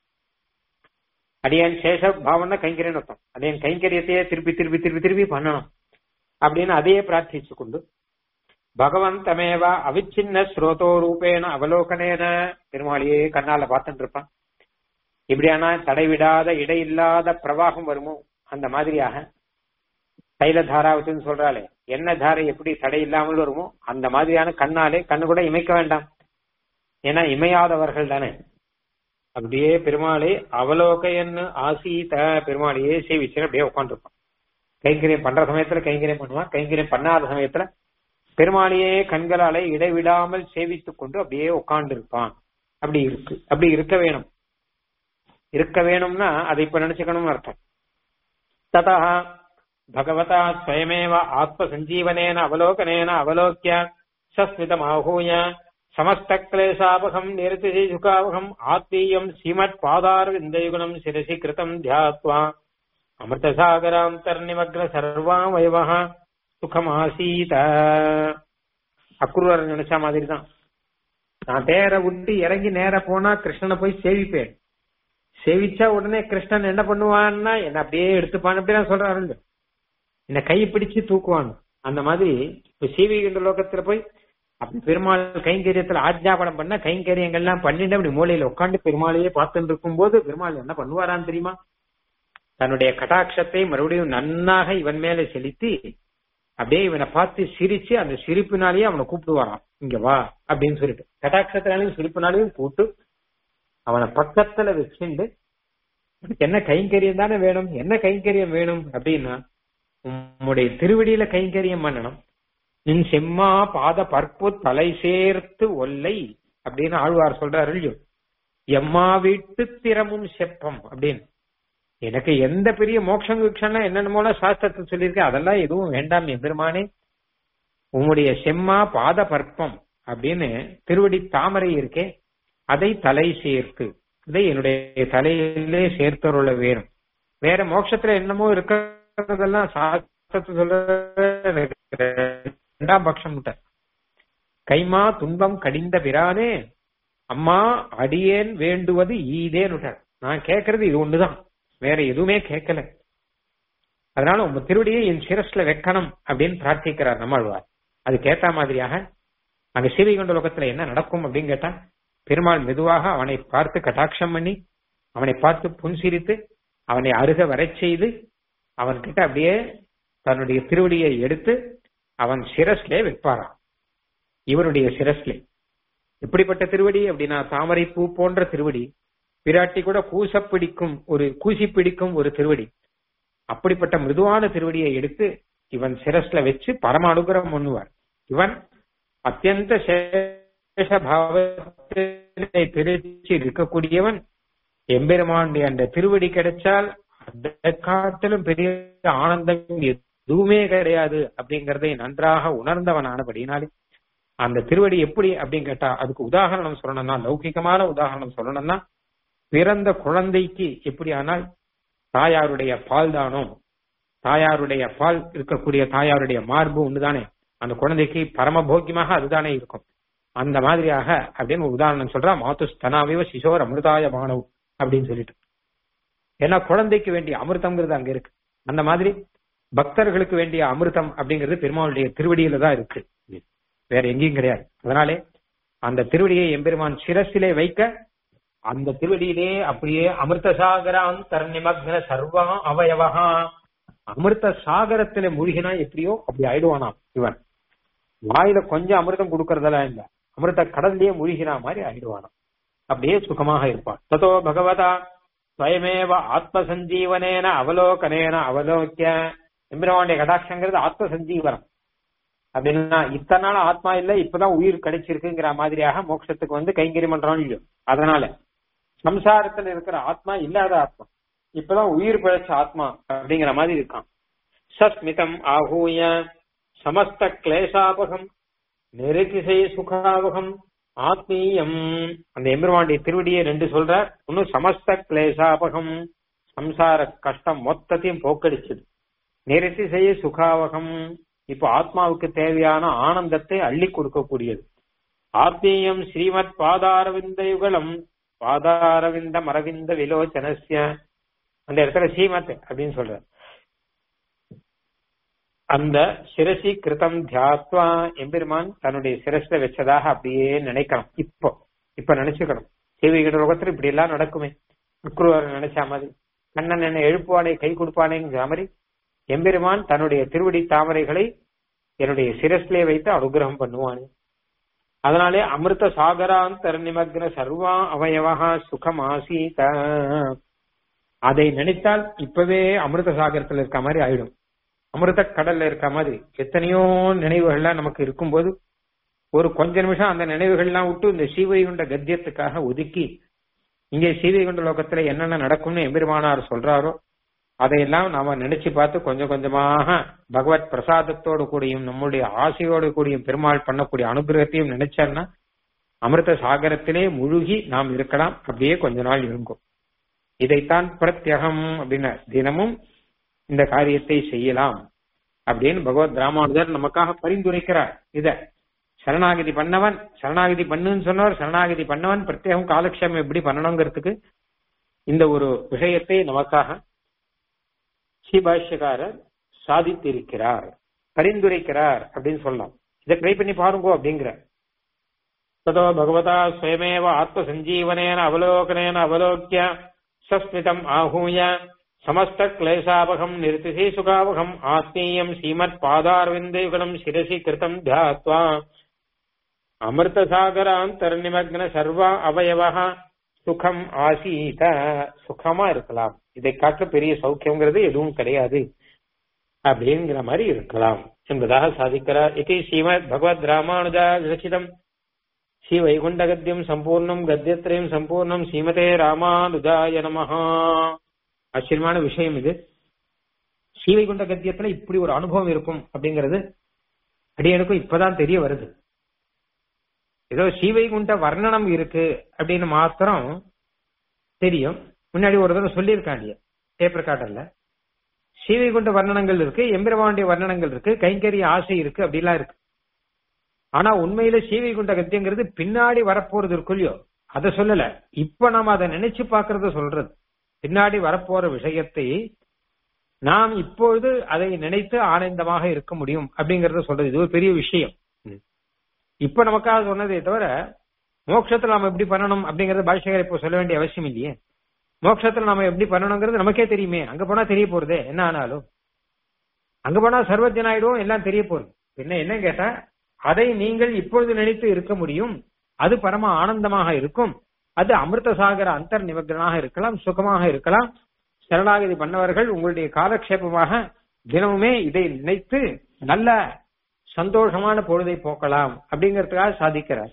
அடியன் சேஷபாவம்னா கைங்கரியம் அர்த்தம் அடியன் கைங்கரியத்தையே திருப்பி திருப்பி திருப்பி திருப்பி பண்ணணும் அப்படின்னு அதையே பிரார்த்திச்சு கொண்டு பகவந்தமேவா அவிச்சின்ன ஸ்ரோதோ ரூபேன அவலோகனேன பெருமாளியே கண்ணால பார்த்துட்டு இருப்பான் இப்படியானா தடைவிடாத இடையில்லாத பிரவாகம் வருமோ அந்த மாதிரியாக தைல தாராவத்துன்னு சொல்றாளே என்ன தாரை எப்படி தடை இல்லாமல் வருமோ அந்த மாதிரியான கண்ணாலே கண்ணு கூட இமைக்க வேண்டாம் ஏன்னா இமையாதவர்கள் தானே அப்படியே பெருமாளை அவலோகையன்னு ஆசீத பெருமாளையே சேவிச்சு அப்படியே உட்காந்துருப்பான் கைங்கரியம் பண்ற சமயத்துல கைங்கரியம் பண்ணுவான் கைங்கரியம் பண்ணாத சமயத்துல பெருமாளையே கண்களாலே இடைவிடாமல் சேவித்துக் கொண்டு அப்படியே உட்கார்ந்து இருப்பான் அப்படி இருக்கு அப்படி இருக்க வேணும் இருக்க வேணும்னா அதை இப்ப நினைச்சுக்கணும்னு அர்த்தம் ததா பகவதா ஸ்வயமேவ ஆத்ம சஞ்சீவனேன அவலோகனேன அவலோக்கிய சஸ்மிதமாகூய சமஸ்த கிளேசாபகம் நிறுத்திசுகாவகம் ஆத்மீயம் ஸ்ரீமத் பாதார் விந்தயுகுணம் சிரசி கிருதம் தியாத்வா அமிர்தசாகராந்தர்நிமக்ன சர்வாமயவ சுகமாசீத அக்ரூரர் நினைச்ச மாதிரி தான் நான் தேரை விட்டு இறங்கி நேர போனா கிருஷ்ணனை போய் சேவிப்பேன் சேவிச்சா உடனே கிருஷ்ணன் என்ன பண்ணுவான்னா என்ன அப்படியே எடுத்துப்பான் அப்படிதான் சொல்றாரு என்ன கை பிடிச்சு தூக்குவான் அந்த மாதிரி இப்ப சீவிகின்ற லோகத்துல போய் அப்படி பெருமாள் கைங்கரியத்துல ஆஜ்ஞாபனம் பண்ண கைங்கரியங்கள்லாம் பண்ணிட்டு அப்படி மூலையில உட்காந்து பெருமாளையே பார்த்துட்டு இருக்கும் போது பெருமாள் என்ன பண்ணுவாரான்னு தெரியுமா தன்னுடைய கட்டாட்சத்தை மறுபடியும் நன்னாக இவன் மேல செலுத்தி அப்படியே இவனை பார்த்து சிரிச்சு அந்த சிரிப்பினாலேயே அவனை கூப்பிடுவாராம் இங்க வா அப்படின்னு சொல்லிட்டு கட்டாட்சத்தினாலையும் சிரிப்பினாலையும் கூப்பிட்டு அவனை பக்கத்துல வச்சுண்டு உனக்கு என்ன கைங்கரியம் தானே வேணும் என்ன கைங்கரியம் வேணும் அப்படின்னா உம்முடைய திருவடியில கைங்கரியம் பண்ணணும் நின் செம்மா பாத பற்பு தலை சேர்த்து ஒல்லை அப்படின்னு ஆழ்வார் சொல்றாரு இல்லையோ எம்மா வீட்டு திறமும் செப்பம் அப்படின்னு எனக்கு எந்த பெரிய மோட்சம் வீக்ஷம்லாம் என்னென்னமோல சாஸ்திரத்தை சொல்லியிருக்கேன் அதெல்லாம் எதுவும் வேண்டாம் எம்பெருமானே உம்முடைய செம்மா பாத பற்பம் அப்படின்னு திருவடி தாமரை இருக்கே அதை தலை சேர்த்து இதை என்னுடைய தலையிலே சேர்த்தருள வேணும் வேற மோட்சத்துல என்னமோ இருக்கிறதெல்லாம் சாஸ்திரத்தை சொல்ற ரெண்டாம் பட்சம் விட்ட கைமா துன்பம் கடிந்த பிரானே அம்மா அடியேன் வேண்டுவது ஈதேன்னு விட்டார் நான் கேட்கறது இது ஒண்ணுதான் வேற எதுவுமே கேட்கல அதனால உங்க திருவடியை என் சிரஸ்ல வைக்கணும் அப்படின்னு பிரார்த்திக்கிறார் நம்மாழ்வார் அதுக்கு ஏத்த மாதிரியாக அங்க சீவிகொண்ட லோகத்துல என்ன நடக்கும் அப்படின்னு கேட்டா பெருமாள் மெதுவாக அவனை பார்த்து கட்டாட்சம் பண்ணி அவனை பார்த்து புன்சிரித்து அவனை அருக வரச் செய்து அவன்கிட்ட அப்படியே தன்னுடைய திருவடியை எடுத்து அவன் சிரஸ்லே வைப்பாராம் இவருடைய சிரஸ்லே எப்படிப்பட்ட திருவடி அப்படின்னா தாமரை பூ போன்ற திருவடி பிராட்டி கூட கூச பிடிக்கும் ஒரு கூசி பிடிக்கும் ஒரு திருவடி அப்படிப்பட்ட மிருதுவான திருவடியை எடுத்து இவன் சிரஸ்ல வச்சு பரம அனுகிரகம் பண்ணுவார் இவன் அத்தியந்த சேஷபாவத்தை பிரிச்சு இருக்கக்கூடியவன் எம்பெருமானுடைய அந்த திருவடி கிடைச்சால் அதை காட்டிலும் பெரிய ஆனந்தம் எதுவுமே கிடையாது அப்படிங்கறதை நன்றாக உணர்ந்தவனானபடினாலே அந்த திருவடி எப்படி அப்படின்னு கேட்டா அதுக்கு உதாரணம் சொல்லணும்னா லௌகிகமான உதாரணம் சொல்லணும்னா பிறந்த குழந்தைக்கு எப்படி ஆனால் தாயாருடைய பால் தானோ தாயாருடைய பால் இருக்கக்கூடிய தாயாருடைய மார்பு ஒண்ணுதானே அந்த குழந்தைக்கு பரமபோக்கியமாக அதுதானே இருக்கும் அந்த மாதிரியாக அப்படின்னு ஒரு உதாரணம் சொல்றா மாத்து ஸ்தனாவிவ சிசோர் அமிர்தாய மானவ் அப்படின்னு சொல்லிட்டு ஏன்னா குழந்தைக்கு வேண்டிய அமிர்தம்ங்கிறது அங்க இருக்கு அந்த மாதிரி பக்தர்களுக்கு வேண்டிய அமிர்தம் அப்படிங்கிறது பெருமாளுடைய திருவடியில தான் இருக்கு வேற எங்கேயும் கிடையாது அதனாலே அந்த திருவடியை எம்பெருமான் சிரசிலே வைக்க அந்த திருவடியிலே அப்படியே அமிர்த சாகரான் தரநிமக்ன சர்வா அவயவகா அமிர்த சாகரத்துல மூழ்கினா எப்படியோ அப்படி ஆயிடுவானாம் இவன் வாயில கொஞ்சம் அமிர்தம் கொடுக்கறதெல்லாம் இல்ல அமிர்த கடல்லையே மூழ்கினா மாதிரி ஆயிடுவானாம் அப்படியே சுகமாக இருப்பான் ததோ பகவதா ஸ்வயமேவ ஆத்ம சஞ்சீவனேன அவலோகனேன அவலோக்கிய எம்பிரவாண்டிய கடாட்சங்கிறது ஆத்ம சஞ்சீவனம் அப்படின்னா இத்தனை நாள் ஆத்மா இல்ல இப்பதான் உயிர் கிடைச்சிருக்குங்கிற மாதிரியாக மோட்சத்துக்கு வந்து கைங்கரியம் பண்றோம் இல்லையோ அதனால சம்சாரத்துல இருக்கிற ஆத்மா இல்லாத ஆத்மா இப்பதான் உயிர் பிழைச்ச ஆத்மா அப்படிங்கிற மாதிரி இருக்கான் சஸ்மிதம் ஆகூய சமஸ்த கிளேசாபகம் நெருதிசை சுகாவகம் ஆத்மீயம் அந்த எம்பெருமாண்டிய திருவடியை ரெண்டு சொல்ற இன்னும் சமஸ்த கிளேசாபகம் சம்சார கஷ்டம் மொத்தத்தையும் போக்கடிச்சது நிரதிசைய சுகாவகம் இப்போ ஆத்மாவுக்கு தேவையான ஆனந்தத்தை அள்ளி கொடுக்கக்கூடியது ஆத்மீயம் ஸ்ரீமத் பாதாரவிந்த யுகலம் பாதாரவிந்த மரவிந்த விலோச்சனஸ்ய அந்த இடத்துல ஸ்ரீமத் அப்படின்னு சொல்ற அந்த சிரசி கிருதம் தியாத்வா எம்பெருமான் தன்னுடைய சிரஸ்ல வச்சதாக அப்படியே நினைக்கணும் இப்போ இப்ப நினைச்சுக்கணும் சேவிகிற லோகத்துல இப்படி எல்லாம் நடக்குமே சுக்ருவார் நினைச்ச மாதிரி கண்ணன் என்ன எழுப்புவானே கை கொடுப்பானேங்கிற மாதிரி எம்பெருமான் தன்னுடைய திருவடி தாமரைகளை என்னுடைய சிரஸ்லே வைத்து அனுகிரகம் பண்ணுவானே அதனாலே அமிர்த சாகராந்தர நிமக்ன சர்வா அவயவகா சுகம் ஆசீத அதை நினைத்தால் இப்பவே அமிர்த சாகரத்துல இருக்க மாதிரி ஆயிடும் அமிர்த கடல்ல இருக்க மாதிரி எத்தனையோ நினைவுகள்லாம் நமக்கு இருக்கும்போது ஒரு கொஞ்ச நிமிஷம் அந்த நினைவுகள்லாம் விட்டு இந்த சீவைகுண்ட கத்தியத்துக்காக ஒதுக்கி இங்கே சீவைகுண்ட லோகத்துல என்னென்ன நடக்கும்னு எம்பெருமானார் சொல்றாரோ அதையெல்லாம் நாம நினைச்சு பார்த்து கொஞ்சம் கொஞ்சமாக பகவத் பிரசாதத்தோடு கூடியும் நம்முடைய ஆசையோடு கூடியும் பெருமாள் பண்ணக்கூடிய அனுகிரகத்தையும் நினைச்சோம்னா அமிர்த சாகரத்திலே முழுகி நாம் இருக்கலாம் அப்படியே கொஞ்ச நாள் இருக்கும் இதைத்தான் பிரத்யகம் அப்படின்னா தினமும் இந்த காரியத்தை செய்யலாம் அப்படின்னு பகவத் ராமானுஜர் நமக்காக பரிந்துரைக்கிறார் இத சரணாகதி பண்ணவன் சரணாகதி பண்ணுன்னு சொன்னவர் சரணாகதி பண்ணவன் பிரத்யேகம் காலக்ஷேமம் எப்படி பண்ணணுங்கிறதுக்கு இந்த ஒரு விஷயத்தை நமக்காக ஸ்ரீபாஷ்யக்காரர் சாதித்திருக்கிறார் பரிந்துரைக்கிறார் அப்படின்னு சொல்லலாம் இதை ட்ரை பண்ணி பாருங்கோ அப்படிங்கிற ततो भगवता स्वयमेव आत्मसञ्जीवनेन अवलोकनेन अवलोक्य सस्मितम् आहूय समस्तक्लेशावहम् निर्तिशि सुखावहम् आत्मीयम् श्रीमत्पादारविन्दयुगलम् शिरसि कृतम् ध्यात्वा அமிர்தசாகராந்தர்நிமக்ன சர்வ அவயவः சுகம் ஆசீத சுகமா இருக்கலாம் இதை காட்ட பெரிய சௌக்கியங்கிறது எதுவும் கிடையாது அப்படிங்கிற மாதிரி இருக்கலாம் என்பதாக சாதிக்கிறார் இது ஸ்ரீமத் பகவத் ராமானுஜா விரச்சிதம் ஸ்ரீ வைகுண்ட கத்தியம் சம்பூர்ணம் கத்தியத்திரயம் சம்பூர்ணம் ஸ்ரீமதே ராமானுஜாய நமஹா ஆச்சரியமான விஷயம் இது ஸ்ரீவைகுண்ட கத்தியத்துல இப்படி ஒரு அனுபவம் இருக்கும் அப்படிங்கிறது அடியனுக்கும் இப்பதான் தெரிய வருது ஏதோ ஸ்ரீவைகுண்ட வர்ணனம் இருக்கு அப்படின்னு மாத்திரம் தெரியும் முன்னாடி ஒரு தடவை சொல்லியிருக்காண்டிய டேப் ரெக்கார்டர்ல ஸ்ரீவைகுண்ட வர்ணனங்கள் இருக்கு எம்பிரவாண்டிய வர்ணனங்கள் இருக்கு கைங்கரிய ஆசை இருக்கு அப்படிலாம் இருக்கு ஆனா உண்மையில ஸ்ரீவைகுண்ட கத்தியங்கிறது பின்னாடி வரப்போறது இருக்கு இல்லையோ அதை சொல்லல இப்ப நாம அதை நினைச்சு பாக்குறத சொல்றது பின்னாடி வரப்போற விஷயத்தை நாம் இப்பொழுது அதை நினைத்து ஆனந்தமாக இருக்க முடியும் அப்படிங்கறத சொல்றது இது ஒரு பெரிய விஷயம் இப்ப நமக்காக சொன்னதே தவிர மோட்சத்துல நாம எப்படி பண்ணணும் அப்படிங்கறது பாஷ்யகர் இப்போ சொல்ல வேண்டிய அவசியம் இல்லையே மோட்சத்துல நாம எப்படி பண்ணணுங்கிறது நமக்கே தெரியுமே அங்க போனா தெரிய போறதே என்ன ஆனாலும் அங்க போனா சர்வஜன் ஆயிடும் எல்லாம் தெரிய போறது என்ன என்ன கேட்டா அதை நீங்கள் இப்பொழுது நினைத்து இருக்க முடியும் அது பரம ஆனந்தமாக இருக்கும் அது அமிர்தசாகர அந்தர் நிமக்னாக இருக்கலாம் சுகமாக இருக்கலாம் சரணாகதி பண்ணவர்கள் உங்களுடைய காலக்ஷேபமாக தினமுமே இதை நினைத்து நல்ல சந்தோஷமான பொழுதை போக்கலாம் அப்படிங்கறதுக்காக சாதிக்கிறார்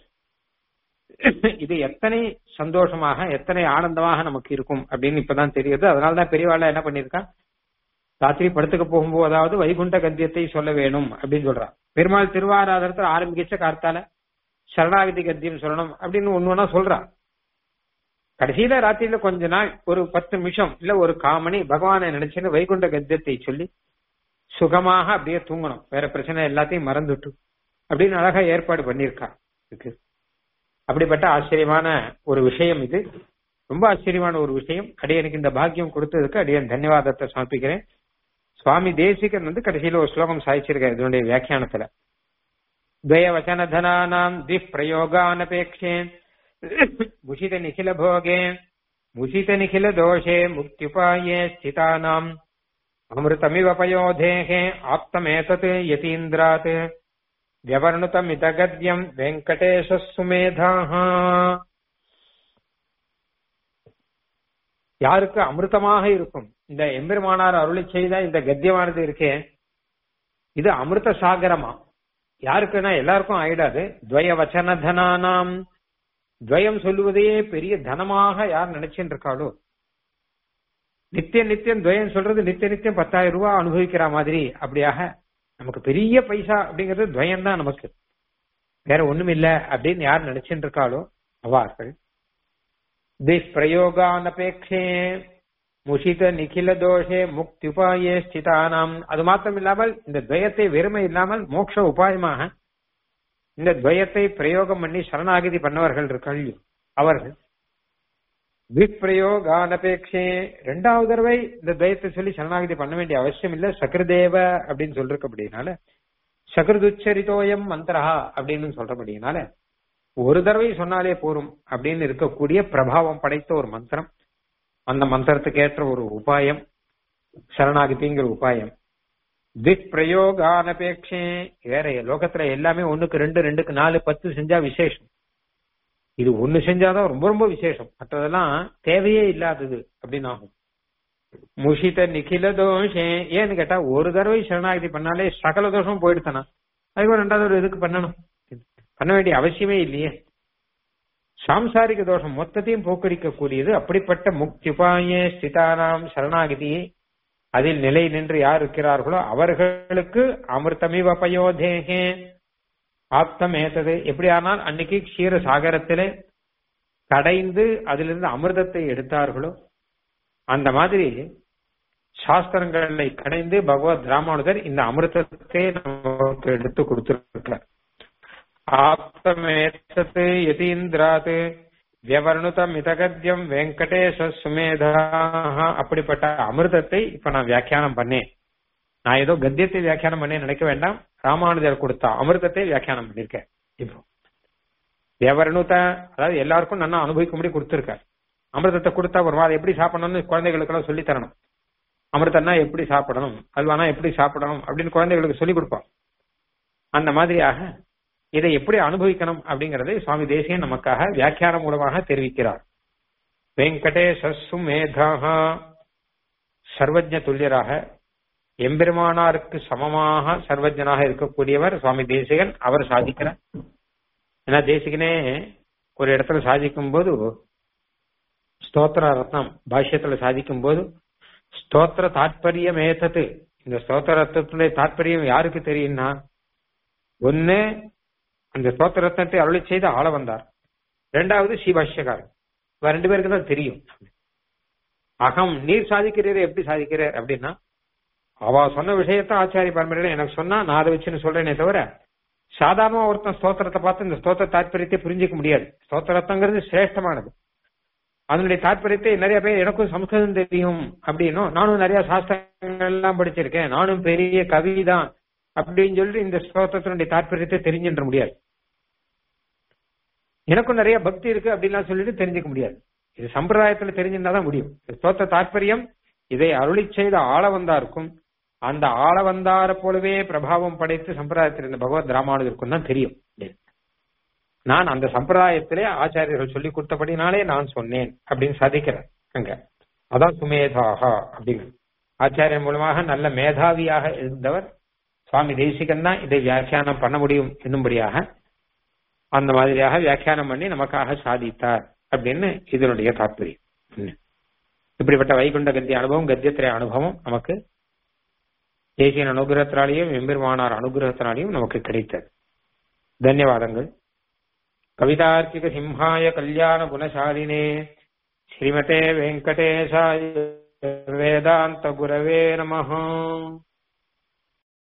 இது எத்தனை சந்தோஷமாக எத்தனை ஆனந்தமாக நமக்கு இருக்கும் அப்படின்னு இப்பதான் தெரியுது அதனாலதான் பெரியவாள என்ன பண்ணிருக்கா ராத்திரி படத்துக்கு போகும்போதாவது வைகுண்ட கத்தியத்தை சொல்ல வேணும் அப்படின்னு சொல்றா பெருமாள் திருவாராதரத்தில் ஆரம்பிச்ச கார்த்தால சரணாகதி கத்தியம் சொல்லணும் அப்படின்னு ஒண்ணு ஒன்னா சொல்றா கடைசியில ராத்திரியில கொஞ்ச நாள் ஒரு பத்து நிமிஷம் இல்ல ஒரு காமணி பகவானை நினைச்சுன்னு வைகுண்ட கத்தியத்தை சொல்லி சுகமாக அப்படியே தூங்கணும் வேற பிரச்சனை எல்லாத்தையும் மறந்துட்டு அப்படின்னு அழகா ஏற்பாடு பண்ணிருக்கா இருக்கு அப்படிப்பட்ட ஆச்சரியமான ஒரு விஷயம் இது ரொம்ப ஆச்சரியமான ஒரு விஷயம் அடியனுக்கு இந்த பாக்கியம் கொடுத்ததுக்கு அடியன் தன்யவாதத்தை சமர்ப்பிக்கிறேன் சுவாமி தேசிகன் வந்து கடைசியில ஒரு ஸ்லோகம் சாதிச்சிருக்காரு இதனுடைய வியாக்கியானத்துல துவய வச்சனதனானாம் திப் பிரயோகானபேட்சே முஷித நிகில போகே முஷித நிகில தோஷே முக்தியுபாயே ஸ்திதானாம் அமிர்தமிவ பயோதேகே ஆப்தமேதத் யதீந்திராத் வியவர்ணுதமிதகத்யம் வெங்கடேஷ சுமேதாக யாருக்கு அமிர்தமாக இருக்கும் இந்த எம்பெருமானார் அருளி செய்த இந்த கத்தியமானது இருக்கே இது அமிர்த சாகரமா யாருக்குன்னா எல்லாருக்கும் ஆயிடாது துவய வச்சன தனானாம் துவயம் சொல்லுவதையே பெரிய தனமாக யார் நினைச்சுட்டு இருக்காளோ நித்திய நித்தியம் துவயம் சொல்றது நித்திய நித்தியம் பத்தாயிரம் ரூபாய் அனுபவிக்கிற மாதிரி அப்படியாக நமக்கு பெரிய பைசா அப்படிங்கிறது துவயம் தான் நமக்கு வேற ஒண்ணும் இல்ல அப்படின்னு யார் நினைச்சுட்டு இருக்காளோ அவார்கள் பிரயோகானபேட்சே முஷித நிகில தோஷே முக்தி உபாயே ஸ்திதானாம் அது மாத்திரம் இல்லாமல் இந்த துவயத்தை வெறுமை இல்லாமல் மோட்ச உபாயமாக இந்த துவயத்தை பிரயோகம் பண்ணி சரணாகதி பண்ணவர்கள் இருக்காள் அவர்கள் விப்ரயோகானபேட்சே ரெண்டாவது தடவை இந்த துவயத்தை சொல்லி சரணாகதி பண்ண வேண்டிய அவசியம் இல்ல சக்கரதேவ அப்படின்னு சொல்றக்கு அப்படின்னால சக்கரதுச்சரிதோயம் மந்திரஹா அப்படின்னு சொல்றபடினால ஒரு தடவை சொன்னாலே போரும் அப்படின்னு இருக்கக்கூடிய பிரபாவம் படைத்த ஒரு மந்திரம் அந்த மந்திரத்துக்கு ஏற்ற ஒரு உபாயம் சரணாகதிங்கிற உபாயம் திக்பிரயோகானபேட்சே வேற லோகத்துல எல்லாமே ஒண்ணுக்கு ரெண்டு ரெண்டுக்கு நாலு பத்து செஞ்சா விசேஷம் இது ஒண்ணு செஞ்சாதான் ரொம்ப ரொம்ப விசேஷம் மற்றதெல்லாம் தேவையே இல்லாதது அப்படின்னு ஆகும் முஷித நிகில தோஷே ஏன்னு கேட்டா ஒரு தடவை சரணாகதி பண்ணாலே சகல தோஷம் போயிடுத்தானா அதுக்கு ரெண்டாவது ஒரு இதுக்கு பண்ணணும் பண்ண வேண்டிய அவசியமே இல்லையே சாம்சாரிக தோஷம் மொத்தத்தையும் போக்கடிக்க கூடியது அப்படிப்பட்ட முக்திபாயே ஸ்திதானாம் சரணாகதியை அதில் நிலை நின்று யார் இருக்கிறார்களோ அவர்களுக்கு அமிர்தமிவ பயோதேகே ஆப்தம் ஏத்தது எப்படி ஆனால் அன்னைக்கு க்ஷீர சாகரத்திலே கடைந்து அதிலிருந்து அமிர்தத்தை எடுத்தார்களோ அந்த மாதிரி சாஸ்திரங்களை கடைந்து பகவத் ராமானுஜர் இந்த அமிர்தத்தை நமக்கு எடுத்து கொடுத்திருக்கிறார் ஆப்தமேத்தத் யதீந்திராத் வியவர்ணுதம் இதகத்தியம் வெங்கடேஷ சுமேதா அப்படிப்பட்ட அமிர்தத்தை இப்ப நான் வியாக்கியானம் பண்ணேன் நான் ஏதோ கத்தியத்தை வியாக்கியானம் பண்ணேன் நினைக்க வேண்டாம் ராமானுஜர் கொடுத்த அமிர்தத்தை வியாக்கியானம் பண்ணிருக்கேன் இப்போ வியவர்ணுத அதாவது எல்லாருக்கும் நல்லா அனுபவிக்கும்படி கொடுத்திருக்கார் அமிர்தத்தை கொடுத்தா ஒரு அதை எப்படி சாப்பிடணும்னு குழந்தைகளுக்கு எல்லாம் சொல்லி தரணும் அமிர்தம்னா எப்படி சாப்பிடணும் அல்வானா எப்படி சாப்பிடணும் அப்படின்னு குழந்தைகளுக்கு சொல்லி கொடுப்போம் அந்த மாதிரியாக இதை எப்படி அனுபவிக்கணும் அப்படிங்கறதை சுவாமி தேசியன் நமக்காக வியாக்கியானம் மூலமாக தெரிவிக்கிறார் வெங்கடேஷ சுமேதாக சர்வஜ துல்லியராக எம்பெருமானாருக்கு சமமாக சர்வஜனாக இருக்கக்கூடியவர் சுவாமி தேசிகன் அவர் சாதிக்கிறார் ஏன்னா தேசிகனே ஒரு இடத்துல சாதிக்கும் போது ஸ்தோத்திர ரத்னம் பாஷ்யத்துல சாதிக்கும் போது ஸ்தோத்திர தாற்பயம் ஏத்தது இந்த ஸ்தோத்திர ரத்னத்துடைய தாற்பயம் யாருக்கு தெரியும்னா ஒன்னு அந்த ஸ்தோத்திர ரத்னத்தை அருளி செய்து ஆள வந்தார் ரெண்டாவது ஸ்ரீபாஷ்யக்காரர் இவ ரெண்டு பேருக்கு தான் தெரியும் அகம் நீர் சாதிக்கிறீர் எப்படி சாதிக்கிறார் அப்படின்னா அவ சொன்ன விஷயத்த ஆச்சாரிய பரம்பரையில எனக்கு சொன்னா நான் அதை வச்சுன்னு சொல்றேனே தவிர சாதாரண ஒருத்தன் ஸ்தோத்திரத்தை பார்த்து இந்த ஸ்தோத்திர தாற்பயத்தை புரிஞ்சிக்க முடியாது ஸ்தோத்திரத்தங்கிறது சிரேஷ்டமானது அதனுடைய தாற்பயத்தை நிறைய பேர் எனக்கும் சம்ஸ்கிருதம் தெரியும் அப்படின்னும் நானும் நிறைய சாஸ்திரங்கள் எல்லாம் படிச்சிருக்கேன் நானும் பெரிய கவி தான் அப்படின்னு சொல்லிட்டு இந்த ஸ்தோத்திரத்தினுடைய தாற்பயத்தை தெரிஞ்சின்ற முடியாது எனக்கும் நிறைய பக்தி இருக்கு அப்படின்லாம் சொல்லிட்டு தெரிஞ்சுக்க முடியாது இது சம்பிரதாயத்துல தெரிஞ்சிருந்தாதான் முடியும் ஸ்தோத்திர தாற்பயம் இதை அருளி செய்த ஆளவந்தாருக்கும் அந்த ஆளவந்தார போலவே பிரபாவம் படைத்து சம்பிரதாயத்தில் இருந்த பகவத் ராமானுஜருக்கும் தான் தெரியும் நான் அந்த சம்பிரதாயத்திலே ஆச்சாரியர்கள் சொல்லி கொடுத்தபடினாலே நான் சொன்னேன் அப்படின்னு சாதிக்கிறேன் அங்க அதான் சுமேதாகா அப்படின்னு ஆச்சாரியன் மூலமாக நல்ல மேதாவியாக இருந்தவர் சுவாமி தேசிகன் தான் இதை வியாக்கியானம் பண்ண முடியும் என்னும்படியாக அந்த மாதிரியாக வியாக்கியானம் பண்ணி நமக்காக சாதித்தார் அப்படின்னு இதனுடைய தாற்பயம் இப்படிப்பட்ட வைகுண்ட கத்திய அனுபவம் கத்தியத்திரை அனுபவம் நமக்கு தேசியன் அனுகிரகத்தினாலேயும் எம்பெருமானார் அனுகிரகத்தினாலேயும் நமக்கு கிடைத்தது தன்யவாதங்கள் கவிதார்க்கிக சிம்ஹாய கல்யாண குணசாலினே ஸ்ரீமதே வெங்கடேசாய வேதாந்த குரவே நமஹ